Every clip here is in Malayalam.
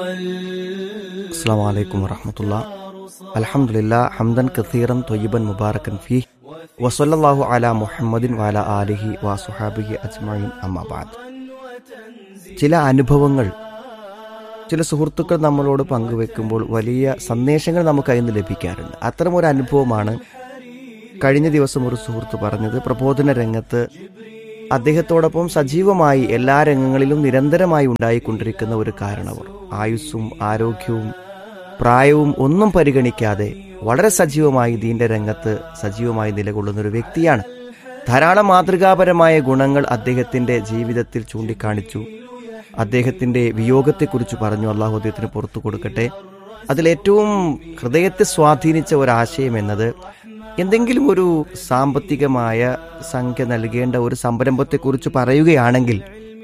السلام عليكم ورحمة الله الحمد لله حمدا كثيرا طيبا مباركا فيه وصلى الله على محمد وعلى آله وصحابه أجمعين أما بعد ചില അനുഭവങ്ങൾ ചില സുഹൃത്തുക്കൾ നമ്മളോട് പങ്കുവെക്കുമ്പോൾ വലിയ സന്ദേശങ്ങൾ നമുക്ക് അതിൽ നിന്ന് ലഭിക്കാറുണ്ട് അത്തരം ഒരു അനുഭവമാണ് കഴിഞ്ഞ ദിവസം ഒരു സുഹൃത്ത് പറഞ്ഞത് പ്രബോധന രംഗത്ത് അദ്ദേഹത്തോടൊപ്പം സജീവമായി എല്ലാ രംഗങ്ങളിലും നിരന്തരമായി ഉണ്ടായിക്കൊണ്ടിരിക്കുന്ന ഒരു കാരണവർ ആയുസ്സും ആരോഗ്യവും പ്രായവും ഒന്നും പരിഗണിക്കാതെ വളരെ സജീവമായി ദീന്റെ രംഗത്ത് സജീവമായി നിലകൊള്ളുന്ന ഒരു വ്യക്തിയാണ് ധാരാളം മാതൃകാപരമായ ഗുണങ്ങൾ അദ്ദേഹത്തിന്റെ ജീവിതത്തിൽ ചൂണ്ടിക്കാണിച്ചു അദ്ദേഹത്തിന്റെ വിയോഗത്തെക്കുറിച്ച് പറഞ്ഞു അള്ളാഹു അദ്ദേഹത്തിന് പുറത്തു കൊടുക്കട്ടെ അതിലേറ്റവും ഹൃദയത്തെ സ്വാധീനിച്ച ഒരാശയം എന്നത് എന്തെങ്കിലും ഒരു സാമ്പത്തികമായ സംഖ്യ നൽകേണ്ട ഒരു സംരംഭത്തെക്കുറിച്ച് പറയുകയാണെങ്കിൽ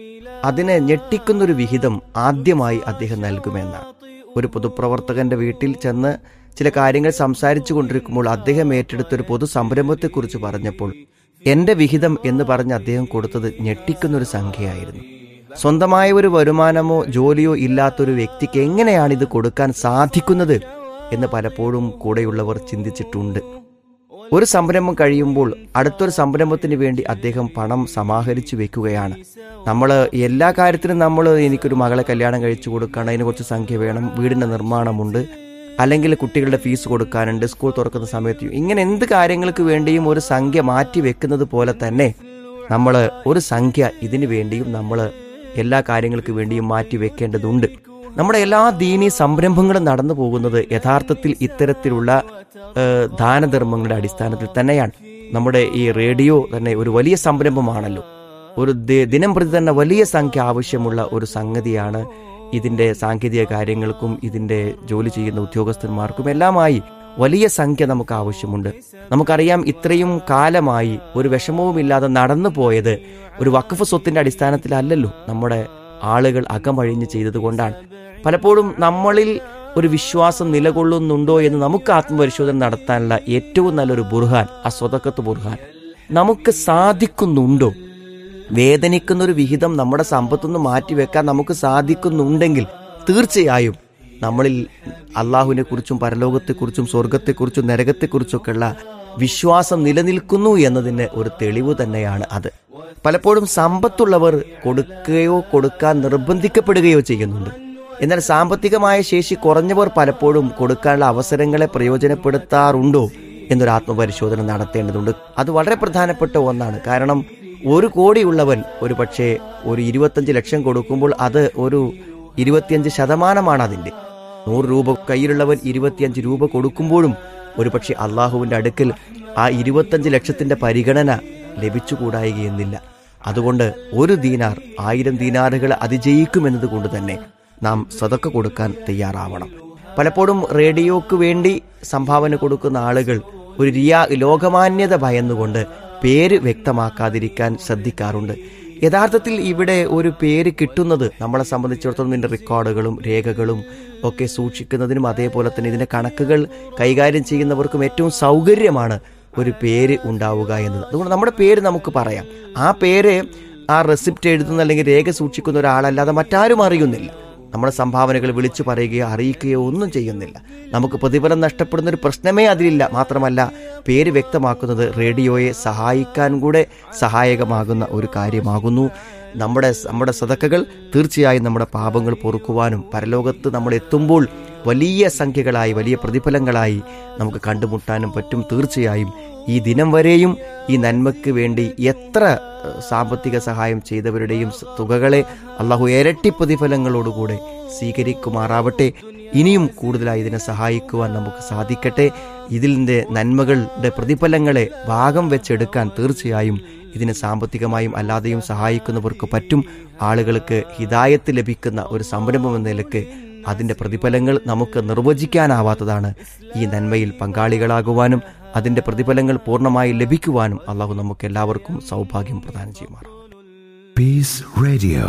അതിനെ ഞെട്ടിക്കുന്നൊരു വിഹിതം ആദ്യമായി അദ്ദേഹം നൽകുമെന്നാണ് ഒരു പൊതുപ്രവർത്തകന്റെ വീട്ടിൽ ചെന്ന് ചില കാര്യങ്ങൾ സംസാരിച്ചു കൊണ്ടിരിക്കുമ്പോൾ അദ്ദേഹം ഏറ്റെടുത്ത ഒരു പൊതു സംരംഭത്തെക്കുറിച്ച് പറഞ്ഞപ്പോൾ എന്റെ വിഹിതം എന്ന് പറഞ്ഞ് അദ്ദേഹം കൊടുത്തത് ഞെട്ടിക്കുന്നൊരു സംഖ്യയായിരുന്നു സ്വന്തമായ ഒരു വരുമാനമോ ജോലിയോ ഇല്ലാത്തൊരു വ്യക്തിക്ക് എങ്ങനെയാണ് ഇത് കൊടുക്കാൻ സാധിക്കുന്നത് എന്ന് പലപ്പോഴും കൂടെയുള്ളവർ ചിന്തിച്ചിട്ടുണ്ട് ഒരു സംരംഭം കഴിയുമ്പോൾ അടുത്തൊരു സംരംഭത്തിന് വേണ്ടി അദ്ദേഹം പണം സമാഹരിച്ചു വെക്കുകയാണ് നമ്മൾ എല്ലാ കാര്യത്തിനും നമ്മൾ എനിക്കൊരു മകളെ കല്യാണം കഴിച്ചു കൊടുക്കണം അതിന് കുറച്ച് സംഖ്യ വേണം വീടിന്റെ നിർമ്മാണമുണ്ട് അല്ലെങ്കിൽ കുട്ടികളുടെ ഫീസ് കൊടുക്കാനുണ്ട് സ്കൂൾ തുറക്കുന്ന സമയത്ത് ഇങ്ങനെ എന്ത് കാര്യങ്ങൾക്ക് വേണ്ടിയും ഒരു സംഖ്യ മാറ്റി വെക്കുന്നത് പോലെ തന്നെ നമ്മൾ ഒരു സംഖ്യ ഇതിനു വേണ്ടിയും നമ്മൾ എല്ലാ കാര്യങ്ങൾക്ക് വേണ്ടിയും മാറ്റി വെക്കേണ്ടതുണ്ട് നമ്മുടെ എല്ലാ ദീനീ സംരംഭങ്ങളും നടന്നു പോകുന്നത് യഥാർത്ഥത്തിൽ ഇത്തരത്തിലുള്ള ഏഹ്, ദാനധർമ്മങ്ങളുടെ അടിസ്ഥാനത്തിൽ തന്നെയാണ് നമ്മുടെ ഈ റേഡിയോ തന്നെ ഒരു വലിയ സംരംഭമാണല്ലോ ഒരു ദി- ദിനം പ്രതി തന്നെ വലിയ സംഖ്യ ആവശ്യമുള്ള ഒരു സംഗതിയാണ് ഇതിന്റെ സാങ്കേതിക കാര്യങ്ങൾക്കും ഇതിന്റെ ജോലി ചെയ്യുന്ന ഉദ്യോഗസ്ഥന്മാർക്കും എല്ലാമായി വലിയ സംഖ്യ നമുക്ക് ആവശ്യമുണ്ട് നമുക്കറിയാം ഇത്രയും കാലമായി ഒരു വിഷമവുമില്ലാതെ നടന്നു പോയത് ഒരു വഖഫ് സ്വത്തിന്റെ അടിസ്ഥാനത്തിലല്ലല്ലോ നമ്മുടെ ആളുകൾ അകമഴിഞ്ഞ് ചെയ്തതുകൊണ്ടാണ് പലപ്പോഴും നമ്മളിൽ ഒരു വിശ്വാസം നിലകൊള്ളുന്നുണ്ടോ എന്ന് നമുക്ക് ആത്മപരിശോധന നടത്താനുള്ള ഏറ്റവും നല്ലൊരു ബുർഹാൻ ആ സ്വതക്കത്ത് ബുർഹാൻ നമുക്ക് സാധിക്കുന്നുണ്ടോ വേദനിക്കുന്ന ഒരു വിഹിതം നമ്മുടെ സമ്പത്തുനിന്ന് മാറ്റിവെക്കാൻ നമുക്ക് സാധിക്കുന്നുണ്ടെങ്കിൽ തീർച്ചയായും നമ്മളിൽ അള്ളാഹുവിനെ കുറിച്ചും പരലോകത്തെക്കുറിച്ചും സ്വർഗത്തെക്കുറിച്ചും നരകത്തെക്കുറിച്ചൊക്കെയുള്ള വിശ്വാസം നിലനിൽക്കുന്നു എന്നതിന് ഒരു തെളിവ് തന്നെയാണ് അത് പലപ്പോഴും സമ്പത്തുള്ളവർ കൊടുക്കുകയോ കൊടുക്കാൻ നിർബന്ധിക്കപ്പെടുകയോ ചെയ്യുന്നുണ്ട് എന്നാൽ സാമ്പത്തികമായ ശേഷി കുറഞ്ഞവർ പലപ്പോഴും കൊടുക്കാനുള്ള അവസരങ്ങളെ പ്രയോജനപ്പെടുത്താറുണ്ടോ എന്നൊരു ആത്മപരിശോധന നടത്തേണ്ടതുണ്ട് അത് വളരെ പ്രധാനപ്പെട്ട ഒന്നാണ് കാരണം ഒരു കോടിയുള്ളവൻ ഒരു പക്ഷേ ഒരു ഇരുപത്തഞ്ച് ലക്ഷം കൊടുക്കുമ്പോൾ അത് ഒരു ഇരുപത്തിയഞ്ച് ശതമാനമാണ് അതിന്റെ നൂറ് രൂപ കയ്യിലുള്ളവൻ ഇരുപത്തിയഞ്ച് രൂപ കൊടുക്കുമ്പോഴും ഒരുപക്ഷെ അള്ളാഹുവിന്റെ അടുക്കൽ ആ ഇരുപത്തഞ്ച് ലക്ഷത്തിന്റെ പരിഗണന ലഭിച്ചുകൂടായികയെന്നില്ല അതുകൊണ്ട് ഒരു ദീനാർ ആയിരം ദീനാറുകൾ അതിജയിക്കുമെന്നത് കൊണ്ട് തന്നെ നാം സതക്ക കൊടുക്കാൻ തയ്യാറാവണം പലപ്പോഴും റേഡിയോക്ക് വേണ്ടി സംഭാവന കൊടുക്കുന്ന ആളുകൾ ഒരു റിയാ ലോകമാന്യത ഭയന്നുകൊണ്ട് പേര് വ്യക്തമാക്കാതിരിക്കാൻ ശ്രദ്ധിക്കാറുണ്ട് യഥാർത്ഥത്തിൽ ഇവിടെ ഒരു പേര് കിട്ടുന്നത് നമ്മളെ സംബന്ധിച്ചിടത്തോളം ഇതിന്റെ റെക്കോർഡുകളും രേഖകളും ഒക്കെ സൂക്ഷിക്കുന്നതിനും അതേപോലെ തന്നെ ഇതിന്റെ കണക്കുകൾ കൈകാര്യം ചെയ്യുന്നവർക്കും ഏറ്റവും സൗകര്യമാണ് ഒരു പേര് ഉണ്ടാവുക എന്നത് അതുകൊണ്ട് നമ്മുടെ പേര് നമുക്ക് പറയാം ആ പേര് ആ റെസിപ്റ്റ് എഴുതുന്ന അല്ലെങ്കിൽ രേഖ സൂക്ഷിക്കുന്ന ഒരാളല്ലാതെ മറ്റാരും അറിയുന്നില്ല നമ്മുടെ സംഭാവനകൾ വിളിച്ചു പറയുകയോ അറിയിക്കുകയോ ഒന്നും ചെയ്യുന്നില്ല നമുക്ക് പ്രതിഫലം നഷ്ടപ്പെടുന്ന ഒരു പ്രശ്നമേ അതിലില്ല മാത്രമല്ല പേര് വ്യക്തമാക്കുന്നത് റേഡിയോയെ സഹായിക്കാൻ കൂടെ സഹായകമാകുന്ന ഒരു കാര്യമാകുന്നു നമ്മുടെ നമ്മുടെ സതക്കകൾ തീർച്ചയായും നമ്മുടെ പാപങ്ങൾ പൊറുക്കുവാനും പരലോകത്ത് നമ്മൾ എത്തുമ്പോൾ വലിയ സംഖ്യകളായി വലിയ പ്രതിഫലങ്ങളായി നമുക്ക് കണ്ടുമുട്ടാനും പറ്റും തീർച്ചയായും ഈ ദിനം വരെയും ഈ നന്മയ്ക്ക് വേണ്ടി എത്ര ഏഹ്, സാമ്പത്തിക സഹായം ചെയ്തവരുടെയും സ- തുകകളെ അള്ളാഹു ഇരട്ടി പ്രതിഫലങ്ങളോടുകൂടെ സ്വീകരിക്കുമാറാവട്ടെ ഇനിയും കൂടുതലായി ഇതിനെ സഹായിക്കുവാൻ നമുക്ക് സാധിക്കട്ടെ ഇതിൻ്റെ നന്മകളുടെ പ്രതിഫലങ്ങളെ ഭാഗം വെച്ചെടുക്കാൻ തീർച്ചയായും ഇതിനെ സാമ്പത്തികമായും അല്ലാതെയും സഹായിക്കുന്നവർക്ക് പറ്റും ആളുകൾക്ക് ഹിതായത്ത് ലഭിക്കുന്ന ഒരു സംരംഭം എന്ന നിലക്ക് അതിന്റെ പ്രതിഫലങ്ങൾ നമുക്ക് നിർവചിക്കാനാവാത്തതാണ് ഈ നന്മയിൽ പങ്കാളികളാകുവാനും അതിന്റെ പ്രതിഫലങ്ങൾ പൂർണ്ണമായി ലഭിക്കുവാനും അള്ളാഹു നമുക്ക് എല്ലാവർക്കും സൗഭാഗ്യം പ്രദാനം ചെയ്യുമാറാം Peace Radio.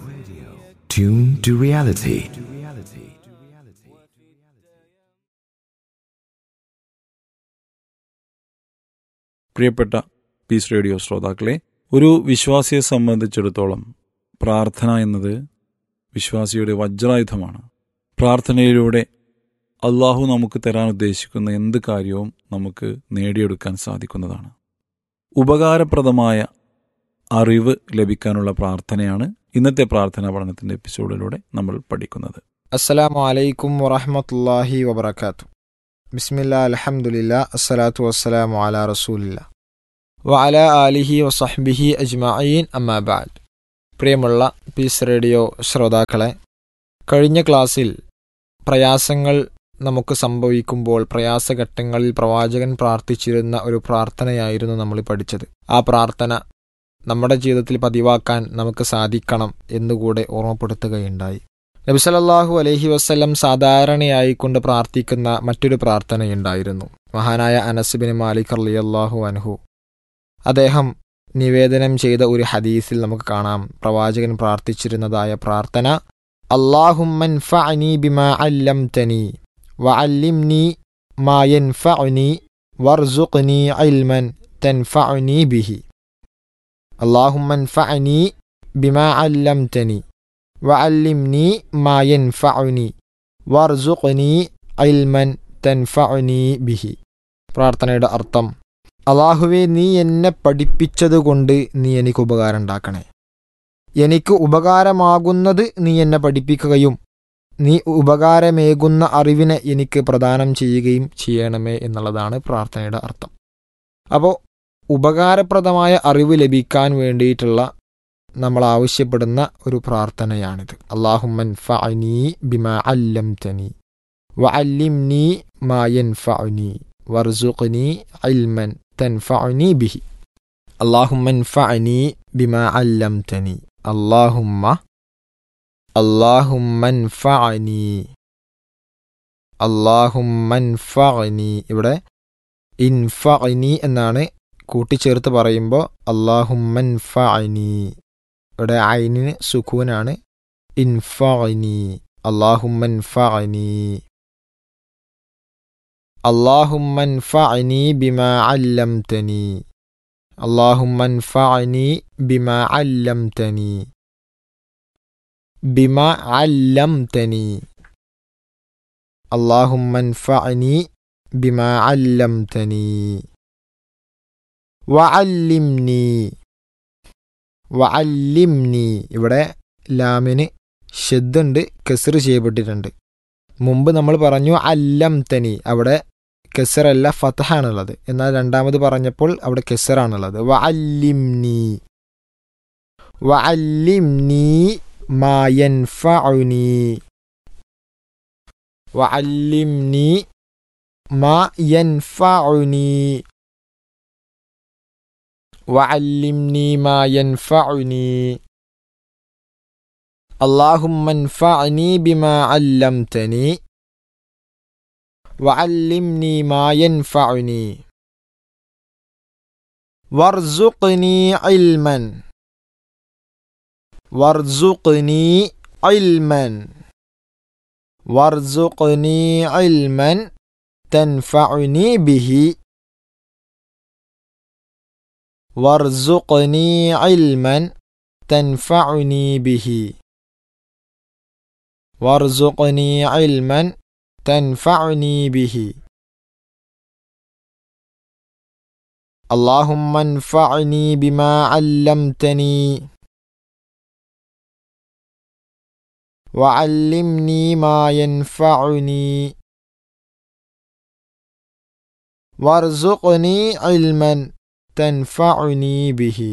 Tune to reality. പ്രിയപ്പെട്ട പീസ് റേഡിയോ ശ്രോതാക്കളെ ഒരു വിശ്വാസിയെ സംബന്ധിച്ചിടത്തോളം പ്രാർത്ഥന എന്നത് വിശ്വാസിയുടെ വജ്രായുധമാണ് പ്രാർത്ഥനയിലൂടെ അള്ളാഹു നമുക്ക് തരാൻ ഉദ്ദേശിക്കുന്ന എന്ത് കാര്യവും നമുക്ക് നേടിയെടുക്കാൻ സാധിക്കുന്നതാണ് ഉപകാരപ്രദമായ അറിവ് ലഭിക്കാനുള്ള പ്രാർത്ഥനയാണ് ഇന്നത്തെ പ്രാർത്ഥനാ പഠനത്തിൻ്റെ എപ്പിസോഡിലൂടെ നമ്മൾ പഠിക്കുന്നത് അസ്സലാമു അലൈക്കും വറഹമത്തല്ലാഹി വബർക്കാത്തു ബിസ്മില്ല അലഹമുല്ല അസ്സലാത്തു വസ്സലാമു അല റസൂലില്ല വ അല ആലിഹി വസഹ്ബിഹി അജ്മഈൻ അമ്മാബാദ് പ്രിയമുള്ള പീസ് റേഡിയോ ശ്രോതാക്കളെ കഴിഞ്ഞ ക്ലാസ്സിൽ പ്രയാസങ്ങൾ നമുക്ക് സംഭവിക്കുമ്പോൾ പ്രയാസഘട്ടങ്ങളിൽ പ്രവാചകൻ പ്രാർത്ഥിച്ചിരുന്ന ഒരു പ്രാർത്ഥനയായിരുന്നു നമ്മൾ പഠിച്ചത് ആ പ്രാർത്ഥന നമ്മുടെ ജീവിതത്തിൽ പതിവാക്കാൻ നമുക്ക് സാധിക്കണം എന്നുകൂടെ ഓർമ്മപ്പെടുത്തുകയുണ്ടായി നബിസലല്ലാഹു അലഹി വസ്ല്ലം സാധാരണയായി കൊണ്ട് പ്രാർത്ഥിക്കുന്ന മറ്റൊരു പ്രാർത്ഥനയുണ്ടായിരുന്നു മഹാനായ അനസ്ബിൻ മാലിക് അലിയല്ലാഹു അൻഹു അദ്ദേഹം നിവേദനം ചെയ്ത ഒരു ഹദീസിൽ നമുക്ക് കാണാം പ്രവാചകൻ പ്രാർത്ഥിച്ചിരുന്നതായ പ്രാർത്ഥന അള്ളാഹുമ്മൻ ഫഅനി ബിമാ അല്ലംതനി വഅല്ലിംനി മാ യൻഫഉനി വർസുഖ്നി ഇൽമൻ തൻഫഉനി ബിഹി അള്ളാഹുമ്മൻ ഫഅനി ബിമാ അല്ലംതനി വഅല്ലിംനി മാ യൻഫഉനി വർസുഖ്നി ഇൽമൻ തൻഫഉനി ബിഹി പ്രാർത്ഥനയുടെ അർത്ഥം അള്ളാഹുവെ നീ എന്നെ പഠിപ്പിച്ചതുകൊണ്ട് നീ എനിക്ക് ഉപകാരം ഉണ്ടാക്കണേ എനിക്ക് ഉപകാരമാകുന്നത് നീ എന്നെ പഠിപ്പിക്കുകയും നീ ഉപകാരമേകുന്ന അറിവിനെ എനിക്ക് പ്രദാനം ചെയ്യുകയും ചെയ്യണമേ എന്നുള്ളതാണ് പ്രാർത്ഥനയുടെ അർത്ഥം അപ്പോൾ ഉപകാരപ്രദമായ അറിവ് ലഭിക്കാൻ വേണ്ടിയിട്ടുള്ള നമ്മൾ ആവശ്യപ്പെടുന്ന ഒരു പ്രാർത്ഥനയാണിത് അള്ളാഹുമ്മൻ ഫഅനി ബിമാ അല്ലം തനി വ അല്ലിംനി മായൻ ഫഅനി വർസുഖ്നി ഇൽമൻ തൻഫഅനി ബിഹി അള്ളാഹുമ്മൻ ഫഅനി ബിമാ അല്ലം തനി അള്ളാഹുമ്മ അള്ളാഹുമ്മൻ ഫഅനി അള്ളാഹുമ്മൻ ഫഅനി ഇവിടെ ഇൻഫഅനി എന്നാണ് കൂട്ടിച്ചേർത്ത് പറയുമ്പോൾ അള്ളാഹുമ്മൻ ഫഅനി ഇവിടെ ഐനിന് സുഖൂനാണ് ഇൻഫഅനി അള്ളാഹുമ്മൻ ഫഅനി അള്ളാഹുമ്മൻ ഫഅനി ബിമാ അല്ലംതനി അള്ളാഹുമ്മൻ ഫഅനി ബിമാ അല്ലംതനി ബിമാ അല്ലംതനി അള്ളാഹുമ്മൻ ഫഅനി ബിമാ അല്ലംതനി വഅല്ലിംനി വഅല്ലിംനി ഇവിടെ ലാമിന് ഷെദ്ദുണ്ട് കെസർ ചെയ്യപ്പെട്ടിട്ടുണ്ട് മുമ്പ് നമ്മൾ പറഞ്ഞു അല്ലം തനി അവിടെ കെസറല്ല ഫതഹാണുള്ളത് എന്നാൽ രണ്ടാമത് പറഞ്ഞപ്പോൾ അവിടെ കെസറാണുള്ളത് വഅല്ലിംനി വഅല്ലിംനി മാ യൻഫഉനി വഅല്ലിംനി മാ യൻഫഉനി وعلمني ما ينفعني اللهم انفعني بما علمتني وعلمني ما ينفعني وارزقني علما وارزقني علما وارزقني علما تنفعني به وارزقني علما تنفعني به وارزقني علما تنفعني به اللهم انفعني بما علمتني وعلمني ما ينفعني وارزقني علما തൻഫഉനി ബിഹി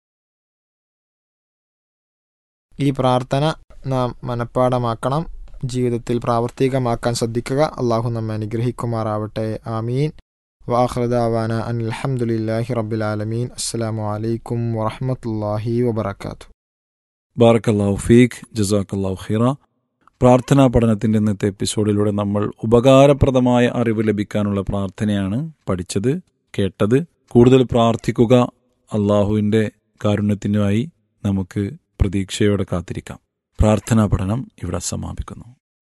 ഈ പ്രാർത്ഥന നാം മനഃപ്പാടമാക്കണം ജീവിതത്തിൽ പ്രാവർത്തികമാക്കാൻ ശ്രദ്ധിക്കുക അള്ളാഹു നമ്മെ അനുഗ്രഹിക്കുമാറാവട്ടെ ആമീൻ വാഹൃദാവാന അൻ അലഹമുല്ലാഹി റബ്ബിലാലമീൻ അസ്സലാമു അലൈക്കും വറഹമത്തല്ലാഹി വബർക്കാത്തു ബാറക്കല്ലാഹു ഫീഖ് ജസാക്കല്ലാഹു ഖിറ പ്രാർത്ഥനാ പഠനത്തിൻ്റെ ഇന്നത്തെ എപ്പിസോഡിലൂടെ നമ്മൾ ഉപകാരപ്രദമായ അറിവ് ലഭിക്കാനുള്ള പ്രാർത്ഥനയാണ് പഠിച്ചത് കേട്ടത് കൂടുതൽ പ്രാർത്ഥിക്കുക അള്ളാഹുവിൻ്റെ കാരുണ്യത്തിനുമായി നമുക്ക് പ്രതീക്ഷയോടെ കാത്തിരിക്കാം പ്രാർത്ഥനാ പഠനം ഇവിടെ സമാപിക്കുന്നു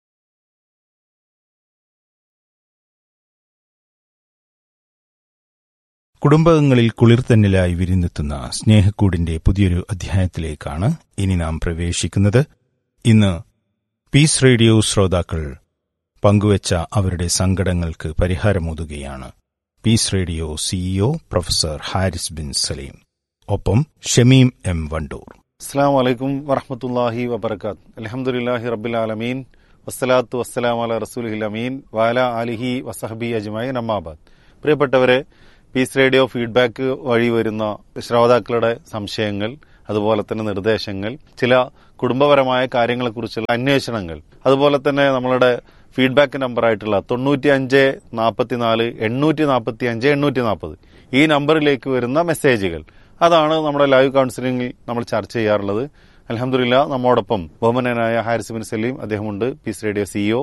കുടുംബങ്ങളിൽ കുളിർത്തന്നിലായി വിരുന്നെത്തുന്ന സ്നേഹക്കൂടിന്റെ പുതിയൊരു അധ്യായത്തിലേക്കാണ് ഇനി നാം പ്രവേശിക്കുന്നത് ഇന്ന് പീസ് റേഡിയോ ശ്രോതാക്കൾ പങ്കുവച്ച അവരുടെ സങ്കടങ്ങൾക്ക് പരിഹാരമോതുകയാണ് peace radio CEO professor Haris bin Saleem ഒപ്പം ഷമീം എം വണ്ടൂർ അസ്സാം വലൈക്കും വറഹമത്തല്ലാഹി വബർക്കാത്ത് അലഹമുല്ലാഹി റബ്ബിൽ ആലമീൻ വസ്സലാത്തു വസ്സലാം അല റസൂലിഹിൽ അമീൻ വാല അലിഹി വസഹബി അജ്മായി നമ്മാബാദ് പ്രിയപ്പെട്ടവരെ പീസ് റേഡിയോ ഫീഡ്ബാക്ക് വഴി വരുന്ന ശ്രോതാക്കളുടെ സംശയങ്ങൾ അതുപോലെ തന്നെ നിർദ്ദേശങ്ങൾ ചില കുടുംബപരമായ കാര്യങ്ങളെക്കുറിച്ചുള്ള അന്വേഷണങ്ങൾ അതുപോലെ തന്നെ നമ്മളുടെ ഫീഡ്ബാക്ക് നമ്പറായിട്ടുള്ള തൊണ്ണൂറ്റി അഞ്ച് നാൽപ്പത്തിനാല് എണ്ണൂറ്റി നാൽപ്പത്തി അഞ്ച് എണ്ണൂറ്റി നാൽപ്പത് ഈ നമ്പറിലേക്ക് വരുന്ന മെസ്സേജുകൾ അതാണ് നമ്മുടെ ലൈവ് കൗൺസിലിംഗിൽ നമ്മൾ ചർച്ച ചെയ്യാറുള്ളത് അലഹമില്ല നമ്മോടൊപ്പം ബഹുമാനായ ഹാരിസ് ബിൻ സലീം അദ്ദേഹമുണ്ട് പീസ് റേഡിയോ സിഇഒ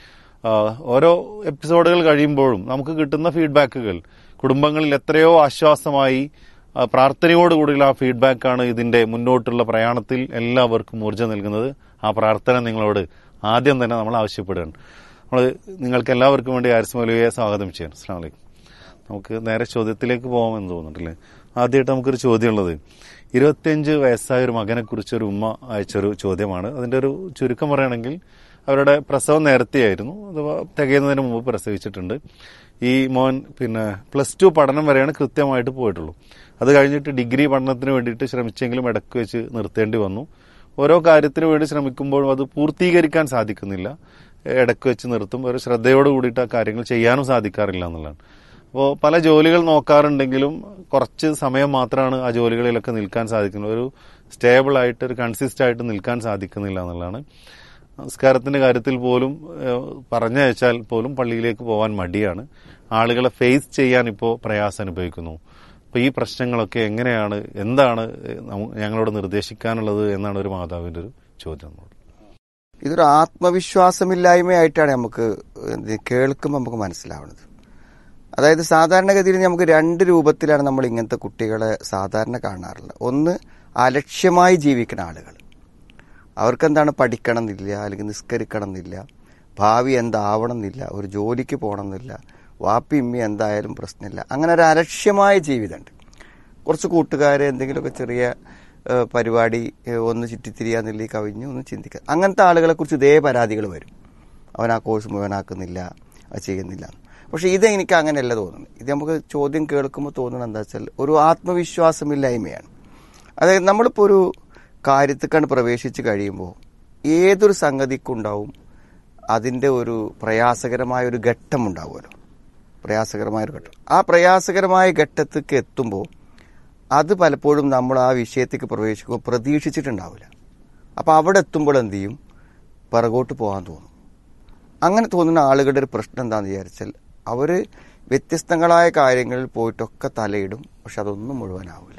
ഓരോ എപ്പിസോഡുകൾ കഴിയുമ്പോഴും നമുക്ക് കിട്ടുന്ന ഫീഡ്ബാക്കുകൾ കുടുംബങ്ങളിൽ എത്രയോ ആശ്വാസമായി ആ, പ്രാർത്ഥനയോടുകൂടിയുള്ള ആ ഫീഡ്ബാക്കാണ് ഇതിന്റെ മുന്നോട്ടുള്ള പ്രയാണത്തിൽ എല്ലാവർക്കും ഊർജ്ജം നൽകുന്നത് ആ പ്രാർത്ഥന നിങ്ങളോട് ആദ്യം തന്നെ നമ്മൾ ആവശ്യപ്പെടുകയാണ് നമ്മൾ നിങ്ങൾക്ക് എല്ലാവർക്കും വേണ്ടി ഹാരിസ് മൗലവിയെ സ്വാഗതം ചെയ്യാൻ അസ്സാം വലൈക്കും നമുക്ക് നേരെ ചോദ്യത്തിലേക്ക് പോകാമെന്ന് തോന്നുന്നുണ്ടല്ലേ ആദ്യമായിട്ട് നമുക്കൊരു ചോദ്യമുള്ളത് ഇരുപത്തിയഞ്ച് വയസ്സായ ഒരു മകനെ കുറിച്ച് ഒരു ഉമ്മ അയച്ചൊരു ചോദ്യമാണ് അതിന്റെ ഒരു ചുരുക്കം പറയുകയാണെങ്കിൽ അവരുടെ പ്രസവം നേരത്തെയായിരുന്നു അഥവാ തികയുന്നതിന് മുമ്പ് പ്രസവിച്ചിട്ടുണ്ട് ഈ മോൻ പിന്നെ പ്ലസ് ടു പഠനം വരെയാണ് കൃത്യമായിട്ട് പോയിട്ടുള്ളൂ അത് കഴിഞ്ഞിട്ട് ഡിഗ്രി പഠനത്തിന് വേണ്ടിയിട്ട് ശ്രമിച്ചെങ്കിലും ഇടയ്ക്ക് വെച്ച് നിർത്തേണ്ടി വന്നു ഓരോ കാര്യത്തിന് വേണ്ടി ശ്രമിക്കുമ്പോഴും അത് പൂർത്തീകരിക്കാൻ സാധിക്കുന്നില്ല ഇടയ്ക്ക് വെച്ച് നിർത്തും ഒരു ശ്രദ്ധയോട് കൂടിയിട്ട് ആ കാര്യങ്ങൾ ചെയ്യാനും സാധിക്കാറില്ല എന്നുള്ളതാണ് അപ്പോൾ പല ജോലികൾ നോക്കാറുണ്ടെങ്കിലും കുറച്ച് സമയം മാത്രമാണ് ആ ജോലികളിലൊക്കെ നിൽക്കാൻ സാധിക്കുന്നത് ഒരു സ്റ്റേബിൾ ആയിട്ട് ഒരു കൺസിസ്റ്റ് ആയിട്ട് നിൽക്കാൻ സാധിക്കുന്നില്ല എന്നുള്ളതാണ് നമസ്കാരത്തിന്റെ കാര്യത്തിൽ പോലും ഏഹ്, പറഞ്ഞയച്ചാൽ പോലും പള്ളിയിലേക്ക് പോകാൻ മടിയാണ് ആളുകളെ ഫേസ് ചെയ്യാൻ ഇപ്പോൾ പ്രയാസം അനുഭവിക്കുന്നു അപ്പോൾ ഈ പ്രശ്നങ്ങളൊക്കെ എങ്ങനെയാണ് എന്താണ് ഏഹ്, നമു- ഞങ്ങളോട് നിർദ്ദേശിക്കാനുള്ളത് എന്നാണ് ഒരു മാതാവിന്റെ ഒരു ചോദ്യം നമ്മളോട് ഇതൊരു ആത്മവിശ്വാസമില്ലായ്മയായിട്ടാണ് നമുക്ക് ഇത് കേൾക്കുമ്പോൾ നമുക്ക് മനസ്സിലാവുന്നത് അതായത് സാധാരണഗതിയിൽ നമുക്ക് രണ്ട് രൂപത്തിലാണ് നമ്മൾ ഇങ്ങനത്തെ കുട്ടികളെ സാധാരണ കാണാറുള്ളത് ഒന്ന് അലക്ഷ്യമായി ജീവിക്കുന്ന ആളുകൾ അവർക്കെന്താണ് പഠിക്കണം എന്നില്ല അല്ലെങ്കിൽ നിസ്കരിക്കണം എന്നില്ല ഭാവി എന്താവണം എന്നില്ല ഒരു ജോലിക്ക് പോകണം എന്നില്ല വാപ്പി ഇമ്മി എന്തായാലും പ്രശ്നമില്ല അങ്ങനെ ഒരു അലക്ഷ്യമായ ജീവിതമുണ്ട് കുറച്ച് കൂട്ടുകാരെ എന്തെങ്കിലുമൊക്കെ ചെറിയ ഏഹ്, പരിപാടി ഏഹ്, ഒന്ന് ചുറ്റിത്തിരിയാന്നില്ല കവിഞ്ഞ് ഒന്ന് ചിന്തിക്കുക അങ്ങനത്തെ ആളുകളെ കുറിച്ച് ഇതേ പരാതികൾ വരും അവൻ ആ കോഴ്സ് മുഴുവനാക്കുന്നില്ല അത് ചെയ്യുന്നില്ല പക്ഷെ ഇത് എനിക്ക് അങ്ങനെയല്ല തോന്നുന്നത് ഇത് നമുക്ക് ചോദ്യം കേൾക്കുമ്പോൾ തോന്നുന്നത് എന്താ വെച്ചാൽ ഒരു ആത്മവിശ്വാസമില്ലായ്മയാണ് അതായത് നമ്മളിപ്പോൾ ഒരു കാര്യത്തിക്കാണ് പ്രവേശിച്ച് കഴിയുമ്പോൾ ഏതൊരു സംഗതിക്കുണ്ടാവും അതിൻ്റെ ഒരു പ്രയാസകരമായ ഒരു ഘട്ടം ഉണ്ടാവുമല്ലോ പ്രയാസകരമായ ഒരു ഘട്ടം ആ പ്രയാസകരമായ ഘട്ടത്തേക്ക് എത്തുമ്പോൾ അത് പലപ്പോഴും നമ്മൾ ആ വിഷയത്തേക്ക് പ്രവേശിക്കുമ്പോൾ പ്രതീക്ഷിച്ചിട്ടുണ്ടാവില്ല അപ്പോൾ അവിടെ എത്തുമ്പോൾ എന്ത് ചെയ്യും പിറകോട്ട് പോകാൻ തോന്നും അങ്ങനെ തോന്നുന്ന ആളുകളുടെ ഒരു പ്രശ്നം എന്താണെന്ന് വിചാരിച്ചാൽ അവർ വ്യത്യസ്തങ്ങളായ കാര്യങ്ങളിൽ പോയിട്ടൊക്കെ തലയിടും പക്ഷെ അതൊന്നും മുഴുവനാവില്ല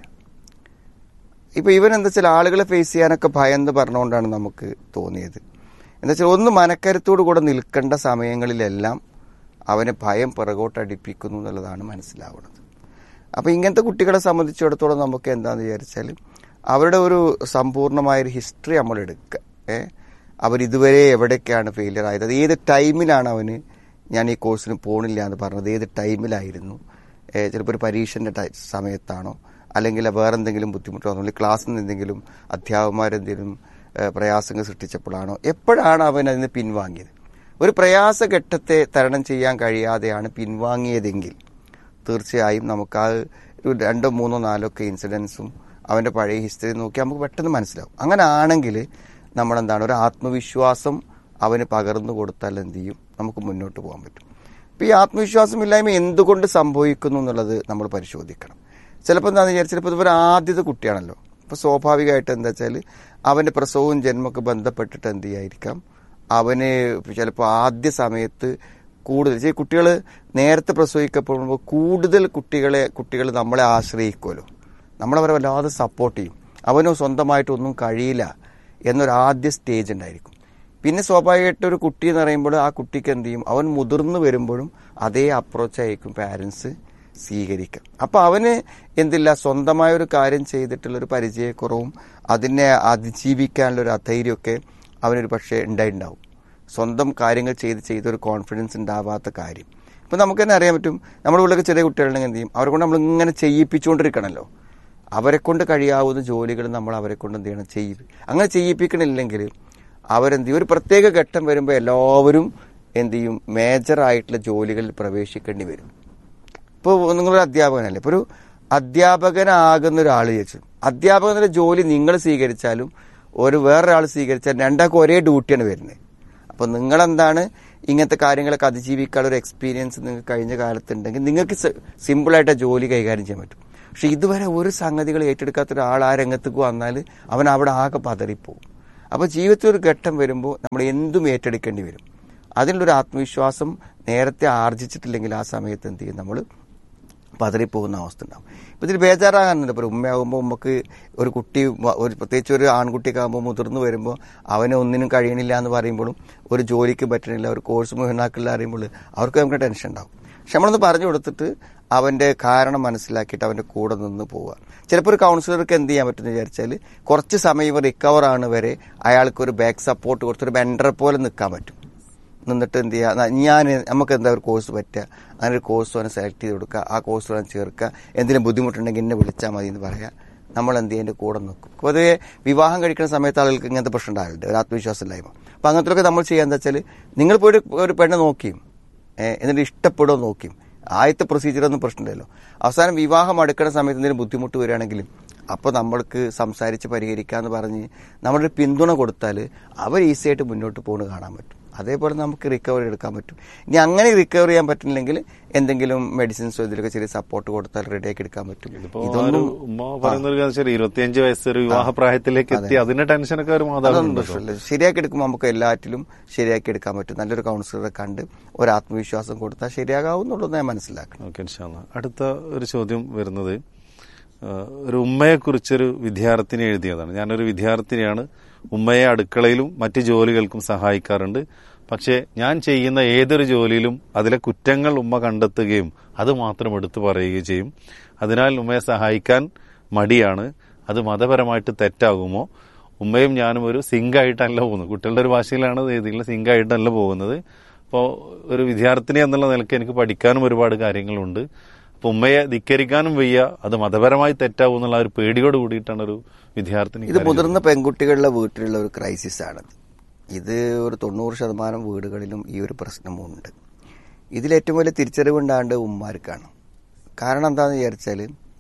ഇപ്പൊ ഇവൻ എന്താ വെച്ചാൽ ആളുകളെ ഫേസ് ചെയ്യാനൊക്കെ ഭയന്ന് പറഞ്ഞുകൊണ്ടാണ് നമുക്ക് തോന്നിയത് എന്താ വെച്ചാൽ ഒന്ന് മനക്കരുത്തോടു കൂടെ നിൽക്കേണ്ട സമയങ്ങളിലെല്ലാം അവനെ ഭയം പിറകോട്ടടിപ്പിക്കുന്നു എന്നുള്ളതാണ് മനസ്സിലാവുന്നത് അപ്പൊ ഇങ്ങനത്തെ കുട്ടികളെ സംബന്ധിച്ചിടത്തോളം നമുക്ക് എന്താന്ന് വിചാരിച്ചാൽ അവരുടെ ഒരു സമ്പൂർണമായ ഒരു ഹിസ്റ്ററി നമ്മൾ എടുക്കുക ഏ അവരിതുവരെ എവിടെയൊക്കെയാണ് ഫെയിലിയർ ആയത് അത് ഏത് ടൈമിലാണ് അവന് ഞാൻ ഈ കോഴ്സിന് പോണില്ല എന്ന് പറഞ്ഞത് ഏത് ടൈമിലായിരുന്നു ചിലപ്പോൾ ഒരു പരീക്ഷൻ്റെ ടൈ സമയത്താണോ അല്ലെങ്കിൽ വേറെ എന്തെങ്കിലും ബുദ്ധിമുട്ടോ അല്ലെങ്കിൽ ക്ലാസ്സിൽ നിന്ന് എന്തെങ്കിലും അധ്യാപകന്മാരെന്തെങ്കിലും ഏഹ്, പ്രയാസങ്ങൾ സൃഷ്ടിച്ചപ്പോഴാണോ എപ്പോഴാണ് അവൻ അതിന് പിൻവാങ്ങിയത് ഒരു പ്രയാസഘട്ടത്തെ തരണം ചെയ്യാൻ കഴിയാതെയാണ് പിൻവാങ്ങിയതെങ്കിൽ തീർച്ചയായും നമുക്ക് ആ ഒരു രണ്ടോ മൂന്നോ നാലോ ഒക്കെ ഇൻസിഡൻസും അവന്റെ പഴയ ഹിസ്റ്ററി നോക്കി നമുക്ക് പെട്ടെന്ന് മനസ്സിലാവും അങ്ങനെ ആണെങ്കിൽ നമ്മളെന്താണ് ഒരു ആത്മവിശ്വാസം അവന് പകർന്നു കൊടുത്താൽ എന്ത് ചെയ്യും നമുക്ക് മുന്നോട്ട് പോകാൻ പറ്റും ഇപ്പൊ ഈ ആത്മവിശ്വാസമില്ലായ്മ എന്തുകൊണ്ട് സംഭവിക്കുന്നു എന്നുള്ളത് നമ്മൾ പരിശോധിക്കണം ചിലപ്പോൾ എന്താണെന്ന് വിചാരിച്ചാൽ ചിലപ്പോൾ ഇതൊരു ആദ്യത്തെ കുട്ടിയാണല്ലോ അപ്പൊ സ്വാഭാവികമായിട്ട് എന്താ വെച്ചാൽ അവന്റെ പ്രസവവും ജന്മമൊക്കെ ബന്ധപ്പെട്ടിട്ട് എന്ത് ചെയ്യായിരിക്കാം അവന് ചിലപ്പോൾ ആദ്യ സമയത്ത് കൂടുതൽ ചില കുട്ടികൾ നേരത്തെ പ്രസവിക്കപ്പെടുമ്പോൾ കൂടുതൽ കുട്ടികളെ കുട്ടികൾ നമ്മളെ ആശ്രയിക്കുമല്ലോ നമ്മളവരെ വല്ലാതെ സപ്പോർട്ട് ചെയ്യും അവനോ സ്വന്തമായിട്ടൊന്നും കഴിയില്ല എന്നൊരു ആദ്യ സ്റ്റേജ് ഉണ്ടായിരിക്കും പിന്നെ സ്വാഭാവികമായിട്ട് ഒരു കുട്ടി എന്ന് പറയുമ്പോൾ ആ കുട്ടിക്ക് എന്ത് ചെയ്യും അവൻ മുതിർന്നു വരുമ്പോഴും അതേ അപ്രോച്ച് ആയിരിക്കും പാരൻസ് സ്വീകരിക്കുക അപ്പൊ അവന് എന്തില്ല സ്വന്തമായ ഒരു കാര്യം ചെയ്തിട്ടുള്ള ഒരു പരിചയക്കുറവും അതിനെ അതിജീവിക്കാനുള്ള ഒരു അധൈര്യമൊക്കെ അവനൊരു പക്ഷേ ഉണ്ടായിട്ടുണ്ടാവും സ്വന്തം കാര്യങ്ങൾ ചെയ്ത് ചെയ്തൊരു കോൺഫിഡൻസ് ഉണ്ടാവാത്ത കാര്യം ഇപ്പൊ നമുക്ക് തന്നെ അറിയാൻ പറ്റും നമ്മുടെ ഉള്ളിലൊക്കെ ചെറിയ കുട്ടികളുണ്ടെങ്കിൽ എന്ത് ചെയ്യും അവരെ കൊണ്ട് നമ്മൾ ഇങ്ങനെ ചെയ്യിപ്പിച്ചുകൊണ്ടിരിക്കണമല്ലോ അവരെ കൊണ്ട് കഴിയാവുന്ന ജോലികൾ നമ്മൾ അവരെ കൊണ്ട് എന്ത് ചെയ്യണം ചെയ്യിപ്പി അങ്ങനെ ചെയ്യിപ്പിക്കണില്ലെങ്കിൽ അവരെന്ത് ചെയ്യും ഒരു പ്രത്യേക ഘട്ടം വരുമ്പോൾ എല്ലാവരും എന്ത് ചെയ്യും മേജർ ആയിട്ടുള്ള ജോലികളിൽ പ്രവേശിക്കേണ്ടി വരും ഇപ്പോൾ നിങ്ങളൊരു അധ്യാപകനല്ലേ ഇപ്പോൾ ഒരു അധ്യാപകനാകുന്ന ഒരാൾ ചോദിച്ചു അധ്യാപകന്റെ ജോലി നിങ്ങൾ സ്വീകരിച്ചാലും ഒരു വേറൊരാൾ സ്വീകരിച്ചാലും രണ്ടാൾക്കും ഒരേ ഡ്യൂട്ടിയാണ് വരുന്നത് അപ്പോൾ നിങ്ങളെന്താണ് ഇങ്ങനത്തെ കാര്യങ്ങളൊക്കെ അതിജീവിക്കാനുള്ള ഒരു എക്സ്പീരിയൻസ് നിങ്ങൾക്ക് കഴിഞ്ഞ കാലത്തുണ്ടെങ്കിൽ നിങ്ങൾക്ക് സിമ്പിളായിട്ട് ആ ജോലി കൈകാര്യം ചെയ്യാൻ പറ്റും പക്ഷെ ഇതുവരെ ഒരു സംഗതികൾ ഏറ്റെടുക്കാത്ത ഒരാൾ ആ രംഗത്തേക്ക് വന്നാൽ അവൻ അവിടെ ആകെ പതറിപ്പോവും അപ്പോൾ ജീവിതത്തിൽ ഒരു ഘട്ടം വരുമ്പോൾ നമ്മൾ എന്തും ഏറ്റെടുക്കേണ്ടി വരും അതിനുള്ളൊരു ആത്മവിശ്വാസം നേരത്തെ ആർജിച്ചിട്ടില്ലെങ്കിൽ ആ സമയത്ത് എന്ത് ചെയ്യും നമ്മൾ പതറിപ്പോകുന്ന അവസ്ഥ ഉണ്ടാവും ഇപ്പം ഇതിൽ ബേജാറാകാനുണ്ട് ഇപ്പോൾ ഉമ്മയാകുമ്പോൾ ഉമ്മക്ക് ഒരു കുട്ടി വ- ഒരു പ്രത്യേകിച്ച് ഒരു ആൺകുട്ടിയൊക്കെ ആകുമ്പോൾ മുതിർന്നു വരുമ്പോൾ അവന് ഒന്നിനും കഴിയണില്ല എന്ന് പറയുമ്പോഴും ഒരു ജോലിക്ക് പറ്റണില്ല ഒരു കോഴ്സ് മുഴുവനാക്കില്ല അറിയുമ്പോൾ അവർക്ക് നമുക്ക് ടെൻഷൻ ഉണ്ടാവും പക്ഷെ നമ്മളൊന്ന് പറഞ്ഞു കൊടുത്തിട്ട് അവന്റെ കാരണം മനസ്സിലാക്കിയിട്ട് അവന്റെ കൂടെ നിന്ന് പോവുക ചിലപ്പോൾ ഒരു കൗൺസിലർക്ക് എന്ത് ചെയ്യാൻ പറ്റുമെന്ന് വിചാരിച്ചാൽ കുറച്ച് സമയം റിക്കവർ ആണ് വരെ അയാൾക്ക് ഒരു ബാക്ക് സപ്പോർട്ട് കൊടുത്തൊരു മെൻഡറെ പോലെ നിൽക്കാൻ പറ്റും നിന്നിട്ട് എന്ത് ചെയ്യുക ഞാൻ നമുക്ക് എന്താ ഒരു കോഴ്സ് പറ്റുക അങ്ങനെ ഒരു കോഴ്സ് വേണം സെലക്ട് ചെയ്ത് കൊടുക്കുക ആ കോഴ്സ് വേണം ചേർക്കുക എന്തെങ്കിലും ബുദ്ധിമുട്ടുണ്ടെങ്കിൽ എന്നെ വിളിച്ചാൽ മതി എന്ന് പറയാം നമ്മൾ എന്ത് ചെയ്യും എൻ്റെ കൂടെ നിൽക്കും പൊതുവെ വിവാഹം കഴിക്കുന്ന സമയത്ത് ആളുകൾക്ക് ഇങ്ങനത്തെ പ്രശ്നം ഉണ്ടാവില്ല ഒരു ആത്മവിശ്വാസം ഇല്ലായ്മ അപ്പം അങ്ങനത്തെ നമ്മൾ ചെയ്യാൻ എന്താ വെച്ചാൽ നിങ്ങൾ പോയിട്ട് ഒരു പെണ്ണ് നോക്കിയും ഏഹ് എന്നിട്ട് ഇഷ്ടപ്പെടുമോ നോക്കിയും ആദ്യത്തെ പ്രൊസീജിയറൊന്നും പ്രശ്നമില്ലല്ലോ അവസാനം വിവാഹം അടുക്കുന്ന സമയത്ത് എന്തെങ്കിലും ബുദ്ധിമുട്ട് വരികയാണെങ്കിലും അപ്പോൾ നമ്മൾക്ക് സംസാരിച്ച് പരിഹരിക്കാമെന്ന് പറഞ്ഞ് നമ്മളൊരു പിന്തുണ കൊടുത്താൽ അവർ ഈസി ആയിട്ട് മുന്നോട്ട് പോകുന്നത് കാണാൻ പറ്റും അതേപോലെ നമുക്ക് റിക്കവറി എടുക്കാൻ പറ്റും ഇനി അങ്ങനെ റിക്കവർ ചെയ്യാൻ പറ്റില്ലെങ്കിൽ എന്തെങ്കിലും മെഡിസിൻസോ ഇതിലൊക്കെ ചെറിയ സപ്പോർട്ട് കൊടുത്താൽ റെഡിയാക്കി എടുക്കാൻ പറ്റും ഇതിപ്പോ ഒരു ഉമ്മ പറയുന്ന ഒരു കാര്യം ശരി ഇരുപത്തിയഞ്ച് വയസ്സ് ഒരു വിവാഹ പ്രായത്തിലേക്ക് എത്തി അതിന്റെ ടെൻഷനൊക്കെ ഒരു അതൊന്നും മാതാവിനുണ്ടോ പ്രശ്നമില്ല ശരിയാക്കി എടുക്കുമ്പോൾ നമുക്ക് എല്ലാറ്റിലും ശരിയാക്കി എടുക്കാൻ പറ്റും നല്ലൊരു കൗൺസിലറെ കണ്ട് ഒരു ആത്മവിശ്വാസം കൊടുത്താൽ ശരിയാകാവുന്നുള്ളത് ഞാൻ മനസ്സിലാക്കണം ഓക്കെ ഇൻഷാല്ല അടുത്ത ഒരു ചോദ്യം വരുന്നത് ആ, ഒരു ഉമ്മയെക്കുറിച്ചൊരു വിദ്യാർത്ഥിനി എഴുതിയതാണ് ഞാനൊരു വിദ്യാർത്ഥിനിയാണ് ഉമ്മയെ അടുക്കളയിലും മറ്റ് ജോലികൾക്കും സഹായിക്കാറുണ്ട് പക്ഷേ ഞാൻ ചെയ്യുന്ന ഏതൊരു ജോലിയിലും അതിലെ കുറ്റങ്ങൾ ഉമ്മ കണ്ടെത്തുകയും അത് മാത്രം എടുത്തു പറയുകയും ചെയ്യും അതിനാൽ ഉമ്മയെ സഹായിക്കാൻ മടിയാണ് അത് മതപരമായിട്ട് തെറ്റാകുമോ ഉമ്മയും ഞാനും ഒരു സിങ്കായിട്ടല്ല പോകുന്നത് കുട്ടികളുടെ ഒരു ഭാഷയിലാണ് ഇത് എഴുതിയിട്ടുള്ളത് സിങ്കായിട്ടല്ല പോകുന്നത് അപ്പോൾ ഒരു വിദ്യാർത്ഥിനി എന്നുള്ള നിലയ്ക്ക് എനിക്ക് പഠിക്കാനും ഒരുപാട് കാര്യങ്ങളുണ്ട് അപ്പോൾ ഉമ്മയെ ധിക്കരിക്കാനും വയ്യ അത് മതപരമായി തെറ്റാവും എന്നുള്ള ആ ഒരു പേടിയോട് കൂടിയിട്ടാണ് ഒരു വിദ്യാർത്ഥിനി ഇത് മുതിർന്ന പെൺകുട്ടികളുടെ വീട്ടിലുള്ള ഒരു ക്രൈസിസ് ആണ് ഇത് ഒരു തൊണ്ണൂറ് ശതമാനം വീടുകളിലും ഈ ഒരു പ്രശ്നമുണ്ട് ഇതിലേറ്റവും വലിയ തിരിച്ചറിവുണ്ടാണ്ട് ഉമ്മാർക്കാണ് കാരണം എന്താണെന്ന് വിചാരിച്ചാൽ